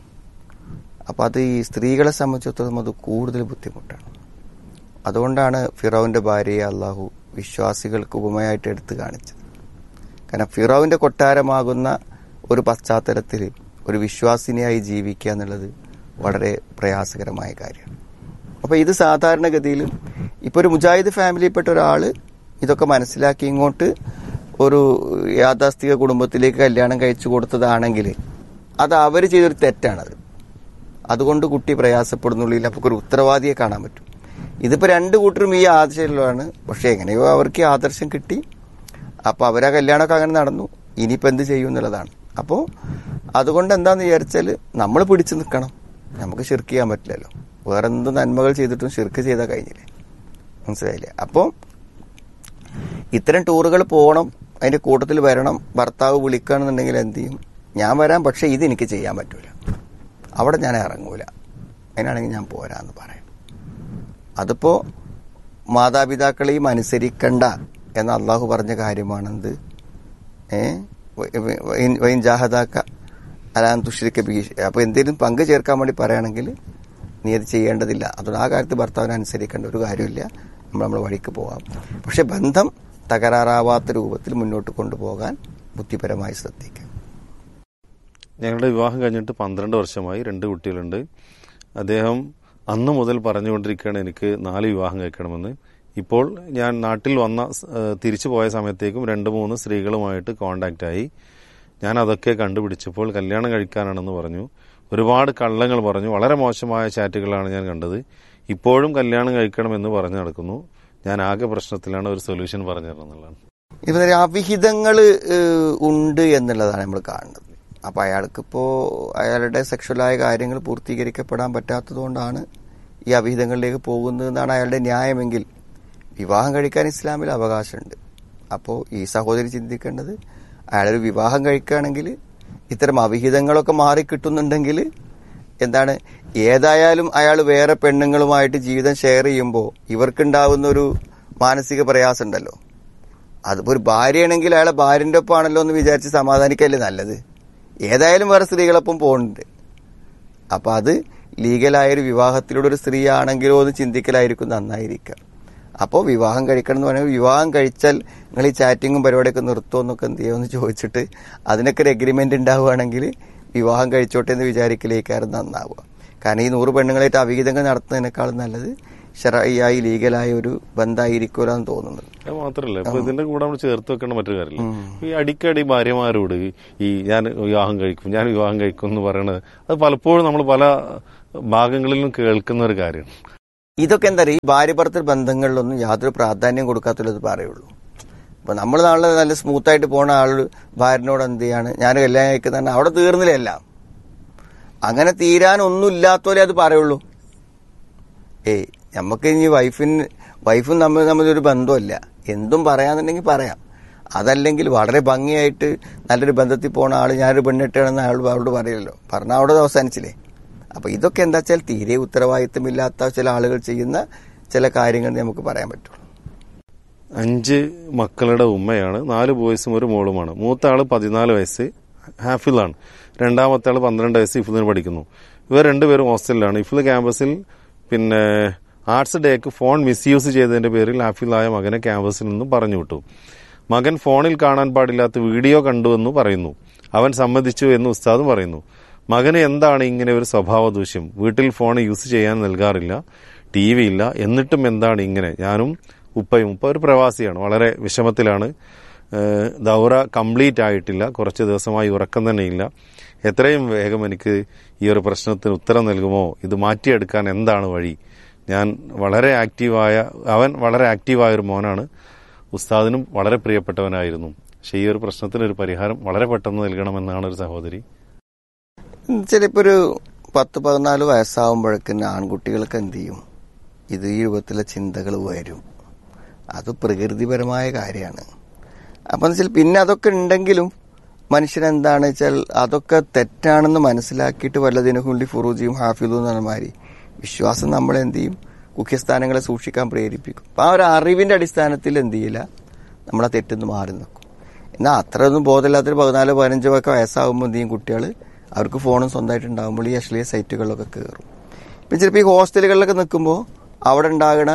അപ്പം അത് ഈ സ്ത്രീകളെ സംബന്ധിച്ചിടത്തോളം അത് കൂടുതൽ ബുദ്ധിമുട്ടാണ് അതുകൊണ്ടാണ് ഫിറോവിന്റെ ഭാര്യയെ അള്ളാഹു വിശ്വാസികൾക്ക് ഉപമയായിട്ട് എടുത്തു കാണിച്ചത് കാരണം ഫിറോവിന്റെ കൊട്ടാരമാകുന്ന ഒരു പശ്ചാത്തലത്തിൽ ഒരു വിശ്വാസിനിയായി ജീവിക്കുക എന്നുള്ളത് വളരെ പ്രയാസകരമായ കാര്യമാണ് അപ്പോൾ ഇത് സാധാരണഗതിയിൽ ഇപ്പോൾ ഒരു മുജാഹിദ് ഫാമിലിയിൽപ്പെട്ട ഒരാൾ ഇതൊക്കെ മനസ്സിലാക്കി ഇങ്ങോട്ട് ഒരു യാഥാസ്ഥിക കുടുംബത്തിലേക്ക് കല്യാണം കഴിച്ചു കൊടുത്തതാണെങ്കിൽ അത് അവർ ചെയ്തൊരു തെറ്റാണത് അതുകൊണ്ട് കുട്ടി പ്രയാസപ്പെടുന്നുള്ളിൽ അപ്പോൾ ഒരു ഉത്തരവാദിയെ കാണാൻ പറ്റും ഇതിപ്പോൾ രണ്ട് കൂട്ടരും ഈ ആദർശത്തിലാണ് പക്ഷെ എങ്ങനെയോ അവർക്ക് ഈ ആദർശം കിട്ടി അപ്പോൾ അവരാ കല്യാണമൊക്കെ അങ്ങനെ നടന്നു ഇനിയിപ്പോൾ എന്ത് ചെയ്യും എന്നുള്ളതാണ് അപ്പോൾ അതുകൊണ്ട് എന്താന്ന് വിചാരിച്ചാൽ നമ്മൾ പിടിച്ചു നിൽക്കണം നമുക്ക് ഷിർക്ക് ചെയ്യാൻ പറ്റില്ലല്ലോ വേറെ എന്ത് നന്മകൾ ചെയ്തിട്ടും ഷിർക്ക് ചെയ്താൽ കഴിഞ്ഞില്ലേ മനസ്സിലായില്ലേ അപ്പോൾ ഇത്തരം ടൂറുകൾ പോകണം അതിന്റെ കൂട്ടത്തിൽ വരണം ഭർത്താവ് വിളിക്കുകയാണെന്നുണ്ടെങ്കിൽ എന്ത് ചെയ്യും ഞാൻ വരാം പക്ഷെ ഇത് എനിക്ക് ചെയ്യാൻ പറ്റൂല അവിടെ ഞാൻ ഇറങ്ങൂല അതിനാണെങ്കിൽ ഞാൻ പോരാന്ന് പറയും അതിപ്പോ മാതാപിതാക്കളെയും അനുസരിക്കണ്ട എന്ന് അള്ളാഹു പറഞ്ഞ കാര്യമാണെന്ത് ഏ വൈൻ ജാഹദാക്ക അലാൻ തുഷ്രിക്ക ബീഷ് അപ്പൊ എന്തെങ്കിലും പങ്ക് ചേർക്കാൻ വേണ്ടി പറയുകയാണെങ്കിൽ നീ അത് ചെയ്യേണ്ടതില്ല അതുകൊണ്ട് ആ കാര്യത്തിൽ ഭർത്താവിനെ അനുസരിക്കേണ്ട ഒരു കാര്യമില്ല നമ്മൾ നമ്മുടെ വഴിക്ക് പോകാം പക്ഷെ ബന്ധം തകരാറാവാത്ത രൂപത്തിൽ മുന്നോട്ട് കൊണ്ടുപോകാൻ ബുദ്ധിപരമായി ശ്രദ്ധിക്കുക ഞങ്ങളുടെ വിവാഹം കഴിഞ്ഞിട്ട് പന്ത്രണ്ട് വർഷമായി രണ്ട് കുട്ടികളുണ്ട് അദ്ദേഹം അന്ന് മുതൽ പറഞ്ഞുകൊണ്ടിരിക്കുകയാണ് എനിക്ക് നാല് വിവാഹം കഴിക്കണമെന്ന് ഇപ്പോൾ ഞാൻ നാട്ടിൽ വന്ന ഏഹ്, തിരിച്ചു പോയ സമയത്തേക്കും രണ്ട് മൂന്ന് സ്ത്രീകളുമായിട്ട് കോണ്ടാക്റ്റ് ആയി ഞാൻ അതൊക്കെ കണ്ടുപിടിച്ചപ്പോൾ കല്യാണം കഴിക്കാനാണെന്ന് പറഞ്ഞു ഒരുപാട് കള്ളങ്ങൾ പറഞ്ഞു വളരെ മോശമായ ചാറ്റുകളാണ് ഞാൻ കണ്ടത് ഇപ്പോഴും കല്യാണം കഴിക്കണമെന്ന് പറഞ്ഞു നടക്കുന്നു ഞാൻ ആകെ പ്രശ്നത്തിലാണ് ഒരു സൊല്യൂഷൻ പറഞ്ഞു തരുന്നുള്ളതാണ് ഇവരെ അവിഹിതങ്ങൾ ഉണ്ട് എന്നുള്ളതാണ് നമ്മൾ കാണുന്നത് അപ്പൊ അയാൾക്കിപ്പോ അയാളുടെ സെക്ഷലായ കാര്യങ്ങൾ പൂർത്തീകരിക്കപ്പെടാൻ പറ്റാത്തത് കൊണ്ടാണ് ഈ അവിഹിതങ്ങളിലേക്ക് പോകുന്നത് എന്നാണ് അയാളുടെ ന്യായമെങ്കിൽ വിവാഹം കഴിക്കാൻ ഇസ്ലാമിൽ അവകാശമുണ്ട് അപ്പോൾ ഈ സഹോദരി ചിന്തിക്കേണ്ടത് അയാളൊരു വിവാഹം കഴിക്കുകയാണെങ്കിൽ ഇത്തരം അവിഹിതങ്ങളൊക്കെ മാറി കിട്ടുന്നുണ്ടെങ്കിൽ എന്താണ് ഏതായാലും അയാൾ വേറെ പെണ്ണുങ്ങളുമായിട്ട് ജീവിതം ഷെയർ ചെയ്യുമ്പോൾ ഇവർക്കുണ്ടാവുന്ന ഒരു മാനസിക പ്രയാസം ഉണ്ടല്ലോ അതിപ്പോ ഒരു ഭാര്യയാണെങ്കിൽ അയാളെ ഭാര്യന്റെ ഒപ്പമാണല്ലോ എന്ന് വിചാരിച്ച് സമാധാനിക്കല്ലേ നല്ലത് ഏതായാലും വേറെ സ്ത്രീകളൊപ്പം പോകുന്നുണ്ട് അപ്പൊ അത് ലീഗലായ ഒരു വിവാഹത്തിലൂടെ ഒരു സ്ത്രീ ആണെങ്കിലോ എന്ന് ചിന്തിക്കലായിരിക്കും നന്നായിരിക്കുക അപ്പോൾ വിവാഹം കഴിക്കണം എന്ന് പറയുമ്പോൾ വിവാഹം കഴിച്ചാൽ നിങ്ങൾ ഈ ചാറ്റിങ്ങും പരിപാടിയൊക്കെ നിർത്തുമോ എന്നൊക്കെ എന്ത് ചെയ്യുമെന്ന് ചോദിച്ചിട്ട് അതിനൊക്കെ ഒരു എഗ്രിമെന്റ് ഉണ്ടാവുകയാണെങ്കിൽ വിവാഹം കഴിച്ചോട്ടെ എന്ന് വിചാരിക്കലേക്കാരും നന്നാവുക കാരണം ഈ നൂറ് പെണ്ണുങ്ങളായിട്ട് അവിഹിതങ്ങൾ നടത്തുന്നതിനേക്കാളും നല്ലത് ഷറായി ലീഗലായ ഒരു ബന്ധമായിരിക്കുമല്ലോ എന്ന് തോന്നുന്നത് അത് മാത്രല്ല ഇപ്പൊ ഇതിന്റെ കൂടെ നമ്മൾ ചേർത്ത് വെക്കേണ്ട മറ്റൊരു കാര്യമില്ല ഈ അടിക്കടി ഭാര്യമാരോട് ഈ ഞാൻ വിവാഹം കഴിക്കും ഞാൻ വിവാഹം കഴിക്കും എന്ന് പറയണത് അത് പലപ്പോഴും നമ്മൾ പല ഭാഗങ്ങളിലും കേൾക്കുന്ന ഒരു കാര്യമാണ് ഇതൊക്കെ എന്താ പറയുക ഈ ഭാര്യ ഭർത്തൃ ബന്ധങ്ങളിലൊന്നും യാതൊരു പ്രാധാന്യം കൊടുക്കാത്തുള്ളത് പറയുള്ളൂ അപ്പൊ നമ്മൾ നാളെ നല്ല സ്മൂത്ത് ആയിട്ട് പോണ ആൾ ഭാര്യനോട് എന്ത് ചെയ്യാണ് ഞാൻ കല്യാണം കഴിക്കുന്ന അവിടെ തീർന്നില്ല എല്ലാം അങ്ങനെ തീരാനൊന്നും ഇല്ലാത്തോലെ അത് പറയുള്ളൂ ഏയ് നമുക്ക് ഇനി വൈഫിന് വൈഫും നമ്മൾ തമ്മിലൊരു ബന്ധമില്ല എന്തും പറയാന്നുണ്ടെങ്കിൽ പറയാം അതല്ലെങ്കിൽ വളരെ ഭംഗിയായിട്ട് നല്ലൊരു ബന്ധത്തിൽ പോണ ആൾ ഞാനൊരു പെണ്ണിട്ടാണെന്ന് അയാൾ അവളോട് പറയല്ലോ പറഞ്ഞാൽ അവിടെ അവസാനിച്ചില്ലേ അപ്പൊ ഇതൊക്കെ എന്താ വെച്ചാൽ തീരെ ഉത്തരവാദിത്തമില്ലാത്ത ചില ആളുകൾ ചെയ്യുന്ന ചില കാര്യങ്ങൾ നമുക്ക് പറയാൻ പറ്റുള്ളൂ അഞ്ച് മക്കളുടെ ഉമ്മയാണ് നാല് ബോയ്സും ഒരു മോളുമാണ് മൂത്ത ആള് പതിനാല് വയസ്സ് ഹാഫിളാണ് രണ്ടാമത്തെ ആള് പന്ത്രണ്ട് വയസ്സ് ഇഫിലിന് പഠിക്കുന്നു ഇവർ രണ്ടുപേരും ഹോസ്റ്റലിലാണ് ഇഫിൽ ക്യാമ്പസിൽ പിന്നെ ആർട്സ് ഡേക്ക് ഫോൺ മിസ്യൂസ് ചെയ്തതിന്റെ പേരിൽ ഹാഫിളായ മകനെ ക്യാമ്പസിൽ നിന്നും പറഞ്ഞു വിട്ടു മകൻ ഫോണിൽ കാണാൻ പാടില്ലാത്ത വീഡിയോ കണ്ടുവെന്ന് പറയുന്നു അവൻ സമ്മതിച്ചു എന്ന് ഉസ്താദും പറയുന്നു മകന് എന്താണ് ഇങ്ങനെ ഒരു സ്വഭാവ ദൂഷ്യം വീട്ടിൽ ഫോൺ യൂസ് ചെയ്യാൻ നൽകാറില്ല ടി വി ഇല്ല എന്നിട്ടും എന്താണ് ഇങ്ങനെ ഞാനും ഉപ്പയും ഉപ്പ ഒരു പ്രവാസിയാണ് വളരെ വിഷമത്തിലാണ് ഏഹ് ദൗറ കംപ്ലീറ്റ് ആയിട്ടില്ല കുറച്ച് ദിവസമായി ഉറക്കം തന്നെയില്ല എത്രയും വേഗം എനിക്ക് ഈ ഒരു പ്രശ്നത്തിന് ഉത്തരം നൽകുമോ ഇത് മാറ്റിയെടുക്കാൻ എന്താണ് വഴി ഞാൻ വളരെ ആക്റ്റീവായ അവൻ വളരെ ആക്റ്റീവായ ഒരു മോനാണ് ഉസ്താദിനും വളരെ പ്രിയപ്പെട്ടവനായിരുന്നു പക്ഷേ ഈ ഒരു പ്രശ്നത്തിന് ഒരു പരിഹാരം വളരെ പെട്ടെന്ന് നൽകണമെന്നാണ് ഒരു സഹോദരി ചിലപ്പോ ഒരു പത്ത് പതിനാല് വയസ്സാവുമ്പോഴേക്കും ആൺകുട്ടികൾക്ക് എന്ത് ചെയ്യും ഇത് ഈ രൂപത്തിലെ ചിന്തകൾ വരും അത് പ്രകൃതിപരമായ കാര്യമാണ് അപ്പം എന്ന് വെച്ചാൽ പിന്നെ അതൊക്കെ ഉണ്ടെങ്കിലും മനുഷ്യൻ എന്താണ് വെച്ചാൽ അതൊക്കെ തെറ്റാണെന്ന് മനസ്സിലാക്കിയിട്ട് വല്ലതിനു വേണ്ടി ഫുറൂജിയും ഹാഫിദും എന്ന് പറഞ്ഞ മാതിരി വിശ്വാസം നമ്മളെ എന്ത് ചെയ്യും മുഖ്യസ്ഥാനങ്ങളെ സൂക്ഷിക്കാൻ പ്രേരിപ്പിക്കും അപ്പം ആ ഒരു അറിവിന്റെ അടിസ്ഥാനത്തിൽ എന്ത് ചെയ്യില്ല നമ്മളെ തെറ്റെന്ന് മാറി നിൽക്കും എന്നാൽ അത്ര ഒന്നും ബോധമില്ലാത്തൊരു പതിനാലോ പതിനഞ്ചോ ഒക്കെ വയസ്സാകുമ്പോൾ എന്ത് ചെയ്യും കുട്ടികൾ അവർക്ക് ഫോണും സ്വന്തമായിട്ട് ഉണ്ടാകുമ്പോൾ ഈ അശ്ലീയ സൈറ്റുകളിലൊക്കെ കയറും ഇപ്പം ചിലപ്പോൾ ഈ ഹോസ്റ്റലുകളിലൊക്കെ നിൽക്കുമ്പോൾ അവിടെ ഉണ്ടാകുന്ന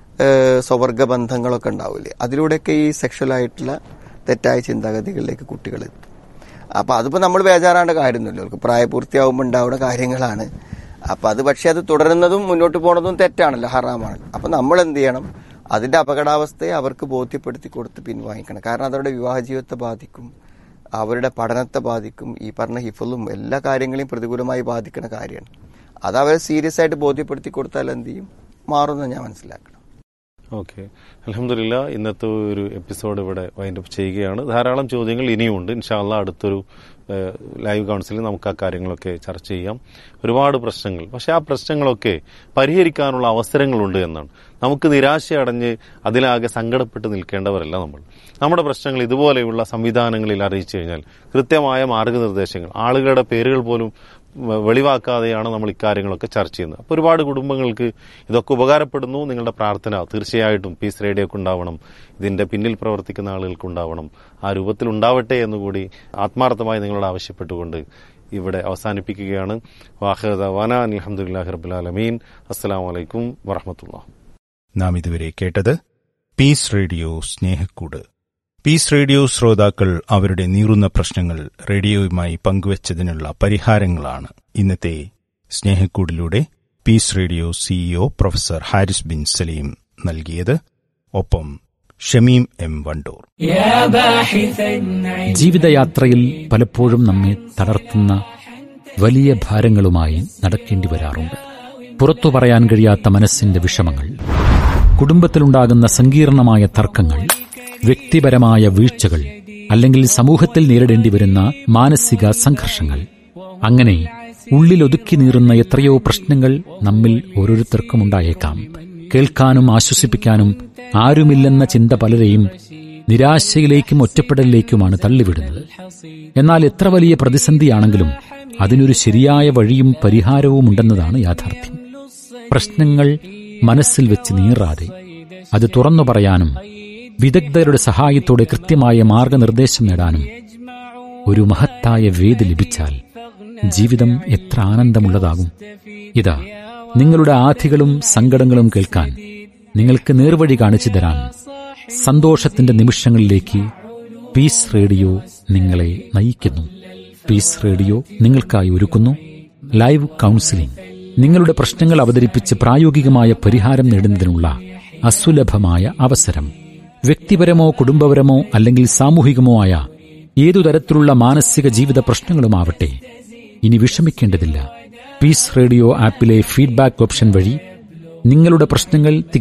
സ്വവർഗ ബന്ധങ്ങളൊക്കെ ഉണ്ടാവില്ലേ അതിലൂടെയൊക്കെ ഈ സെക്ഷൽ ആയിട്ടുള്ള തെറ്റായ ചിന്താഗതികളിലേക്ക് കുട്ടികൾ എത്തും അപ്പൊ അതിപ്പോ നമ്മൾ ബേജാറാണ്ട കാര്യമൊന്നുമില്ല അവർക്ക് പ്രായപൂർത്തിയാവുമ്പോൾ ഉണ്ടാവുന്ന കാര്യങ്ങളാണ് അപ്പൊ അത് പക്ഷെ അത് തുടരുന്നതും മുന്നോട്ട് പോണതും തെറ്റാണല്ലോ ഹറാമാണ് അപ്പൊ നമ്മൾ എന്ത് ചെയ്യണം അതിന്റെ അപകടാവസ്ഥയെ അവർക്ക് ബോധ്യപ്പെടുത്തി കൊടുത്ത് പിൻവാങ്ങിക്കണം കാരണം അതവരുടെ വിവാഹ ജീവിതത്തെ ബാധിക്കും അവരുടെ പഠനത്തെ ബാധിക്കും ഈ പറഞ്ഞ ഹിഫലും എല്ലാ കാര്യങ്ങളെയും പ്രതികൂലമായി ബാധിക്കുന്ന കാര്യമാണ് അത് അവരെ സീരിയസ് ആയിട്ട് ബോധ്യപ്പെടുത്തി കൊടുത്താൽ എന്ത് ചെയ്യും മാറുമെന്ന് ഞാൻ മനസ്സിലാക്കണം ഓക്കെ അലഹമില്ല ഇന്നത്തെ ഒരു എപ്പിസോഡ് ഇവിടെ വൈൻഡ് അപ്പ് ചെയ്യുകയാണ് ധാരാളം ചോദ്യങ്ങൾ ഇനിയുമുണ്ട് ഇൻഷാല്ല അടുത്തൊരു ഏഹ്, ലൈവ് കൗൺസിലിൽ നമുക്ക് ആ കാര്യങ്ങളൊക്കെ ചർച്ച ചെയ്യാം ഒരുപാട് പ്രശ്നങ്ങൾ പക്ഷെ ആ പ്രശ്നങ്ങളൊക്കെ പരിഹരിക്കാനുള്ള അവസരങ്ങളുണ്ട് എന്നാണ് നമുക്ക് നിരാശ അടഞ്ഞ് അതിലാകെ സങ്കടപ്പെട്ട് നിൽക്കേണ്ടവരല്ല നമ്മൾ നമ്മുടെ പ്രശ്നങ്ങൾ ഇതുപോലെയുള്ള സംവിധാനങ്ങളിൽ അറിയിച്ചു കഴിഞ്ഞാൽ കൃത്യമായ മാർഗനിർദ്ദേശങ്ങൾ ആളുകളുടെ പേരുകൾ പോലും വ- വെളിവാക്കാതെയാണ് നമ്മൾ ഇക്കാര്യങ്ങളൊക്കെ ചർച്ച ചെയ്യുന്നത് അപ്പോൾ ഒരുപാട് കുടുംബങ്ങൾക്ക് ഇതൊക്കെ ഉപകാരപ്പെടുന്നു നിങ്ങളുടെ പ്രാർത്ഥന തീർച്ചയായിട്ടും പീസ് റേഡിയോക്ക് ഉണ്ടാവണം ഇതിന്റെ പിന്നിൽ പ്രവർത്തിക്കുന്ന ആളുകൾക്ക് ഉണ്ടാവണം ആ രൂപത്തിൽ ഉണ്ടാവട്ടെ എന്നുകൂടി ആത്മാർത്ഥമായി നിങ്ങളോട് ആവശ്യപ്പെട്ടുകൊണ്ട് ഇവിടെ അവസാനിപ്പിക്കുകയാണ് വാഹദാന അലഹമുല്ലാഹി റബുലാലമീൻ അസ്സാം വലൈക്കും വറഹമത്തുള്ള നാം ഇതുവരെ കേട്ടത് peace radio Snehakkoodu peace radio ശ്രോതാക്കൾ അവരുടെ നീറുന്ന പ്രശ്നങ്ങൾ റേഡിയോയുമായി പങ്കുവച്ചതിനുള്ള പരിഹാരങ്ങളാണ് ഇന്നത്തെ സ്നേഹക്കൂടിലൂടെ peace radio CEO professor Haris bin Saleem നൽകിയത് ഒപ്പം ഷമീം എം വണ്ടൂർ ജീവിതയാത്രയിൽ പലപ്പോഴും നമ്മെ തളർത്തുന്ന വലിയ ഭാരങ്ങളുമായി നടക്കേണ്ടി വരാറുണ്ട് പുറത്തു പറയാൻ കഴിയാത്ത മനസ്സിന്റെ വിഷമങ്ങൾ കുടുംബത്തിലുണ്ടാകുന്ന സങ്കീർണമായ തർക്കങ്ങൾ വ്യക്തിപരമായ വീഴ്ചകൾ അല്ലെങ്കിൽ സമൂഹത്തിൽ നേരിടേണ്ടി വരുന്ന മാനസിക സംഘർഷങ്ങൾ അങ്ങനെ ഉള്ളിൽ ഒതുക്കി നീറുന്ന എത്രയോ പ്രശ്നങ്ങൾ നമ്മിൽ ഓരോരുത്തർക്കും ഉണ്ടായേക്കാം കേൾക്കാനും ആശ്വസിപ്പിക്കാനും ആരുമില്ലെന്ന ചിന്ത പലരെയും നിരാശയിലേക്കും ഒറ്റപ്പെടലിലേക്കുമാണ് തള്ളിവിടുന്നത് എന്നാൽ എത്ര വലിയ പ്രതിസന്ധിയാണെങ്കിലും അതിനൊരു ശരിയായ വഴിയും പരിഹാരവും ഉണ്ടെന്നതാണ് യാഥാർത്ഥ്യം പ്രശ്നങ്ങൾ മനസ്സിൽ വെച്ച് നീറാതെ അത് തുറന്നു പറയാനും വിദഗ്ധരുടെ സഹായത്തോടെ കൃത്യമായ മാർഗനിർദ്ദേശം നേടാനും ഒരു മഹത്തായ വേദി ലഭിച്ചാൽ ജീവിതം എത്ര ആനന്ദമുള്ളതാകും ഇതാ നിങ്ങളുടെ ആധികളും സങ്കടങ്ങളും കേൾക്കാൻ നിങ്ങൾക്ക് നേർവഴി കാണിച്ചു തരാൻ സന്തോഷത്തിന്റെ നിമിഷങ്ങളിലേക്ക് പീസ് റേഡിയോ നിങ്ങളെ നയിക്കുന്നു പീസ് റേഡിയോ നിങ്ങൾക്കായി ഒരുക്കുന്നു ലൈവ് കൗൺസിലിംഗ് നിങ്ങളുടെ പ്രശ്നങ്ങൾ അവതരിപ്പിച്ച് പ്രായോഗികമായ പരിഹാരം നേടുന്നതിനുള്ള അസുലഭമായ അവസരം വ്യക്തിപരമോ കുടുംബപരമോ അല്ലെങ്കിൽ സാമൂഹികമോ ആയ ഏതു തരത്തിലുള്ള മാനസിക ജീവിത പ്രശ്നങ്ങളുമാവട്ടെ ഇനി വിഷമിക്കേണ്ടതില്ല പീസ് റേഡിയോ ആപ്പിലെ ഫീഡ്ബാക്ക് ഓപ്ഷൻ വഴി നിങ്ങളുടെ പ്രശ്നങ്ങൾ